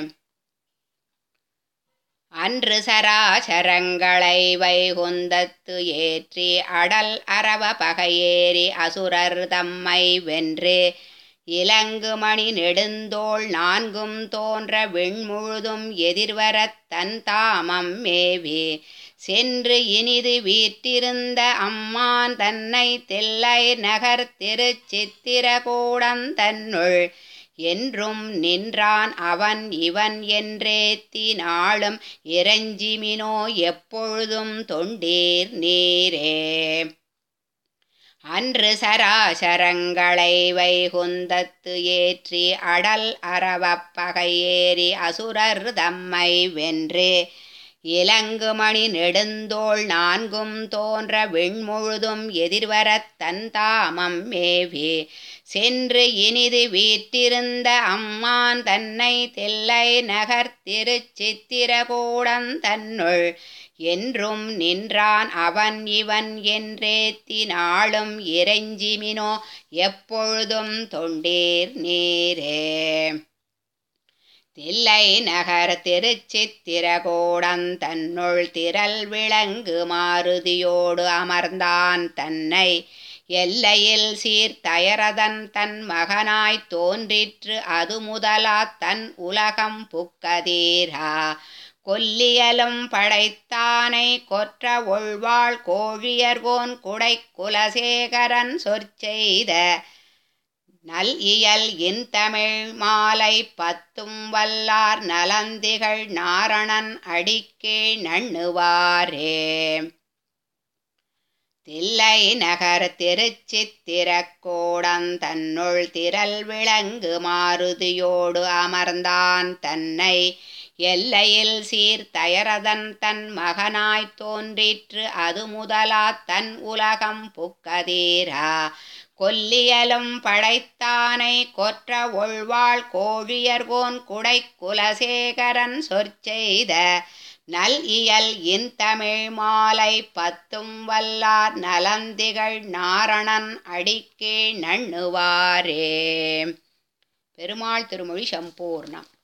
அன்று சராசரங்களை வைகுந்தத்து ஏற்றி அடல் அரவ பகையேறி அசுரர் தம்மை வென்று இலங்கு மணி நெடுந்தோள் நான்கும் தோன்ற விண்முழுதும் எதிர்வரத் தன் தாமம் மேவி சென்று இனிது வீற்றிருந்த அம்மான் தன்னை தில்லை நகர் திருச்சித்திரகூடம் தன்னுள் என்றும் நின்றான் அவன் இவன் என்றேத்தி நாளும் இறைஞ்சிமினோ எப்பொழுதும் தொண்டீர் நீரே அன்று சராசரங்களை வைகுந்தத்து ஏற்றி அடல் அரவப் பகையேறி அசுரர் தம்மை வென்று இலங்கு மணி நெடுந்தோள் நான்கும் தோன்ற விண்முழுதும் எதிர்வரத் தன் தாமம் மேவி சென்று இனிது வீற்றிருந்த அம்மான் தன்னை தில்லை நகர் திருச்சித்திரகூடம் தன்னுள் என்றும் நின்றான் அவன் இவன் என்றேத்தி நாளும் இறைஞ்சிமினோ எப்பொழுதும் தொண்டீர் நீரே தில்லை நகர் திருச்சித்திரகோடன் தன்னுள் திரள் விளங்கு மாருதியோடு அமர்ந்தான் தன்னை எல்லையில் சீர்தயரதன் தன் மகனாய்த் தோன்றிற்று அது முதலா தன் உலகம் புக்கதீரா கொல்லியலும் படைத்தானை கொற்ற ஒள்வாள் கோழியர்கோன் குடை குலசேகரன் சொற்செய்த நல் இயல் இன்தமிழ் மாலை பத்தும் வல்லார் நலந்திகள் நாரணன் அடிக்கே நண்ணுவாரே தில்லை நகர் திருச்சித்திரக்கோடன் தன்னுள் திரள் விளங்கு மாருதியோடு அமர்ந்தான் தன்னை எல்லையில் சீர்தயரதன் தன் மகனாய்த் தோன்றிற்று அது முதலா தன் உலகம் புக்கதீரா கொல்லியலும் படைத்தானை கொற்ற ஒள்வாள் கோழியர்கோன் குடை குலசேகரன் சொற்செய்த நல் இயல் இன்தமிழ் மாலை பத்தும் வல்லார் நலந்திகள் நாரணன் அடிக்கே நண்ணுவாரே பெருமாள் திருமொழி சம்பூர்ணம்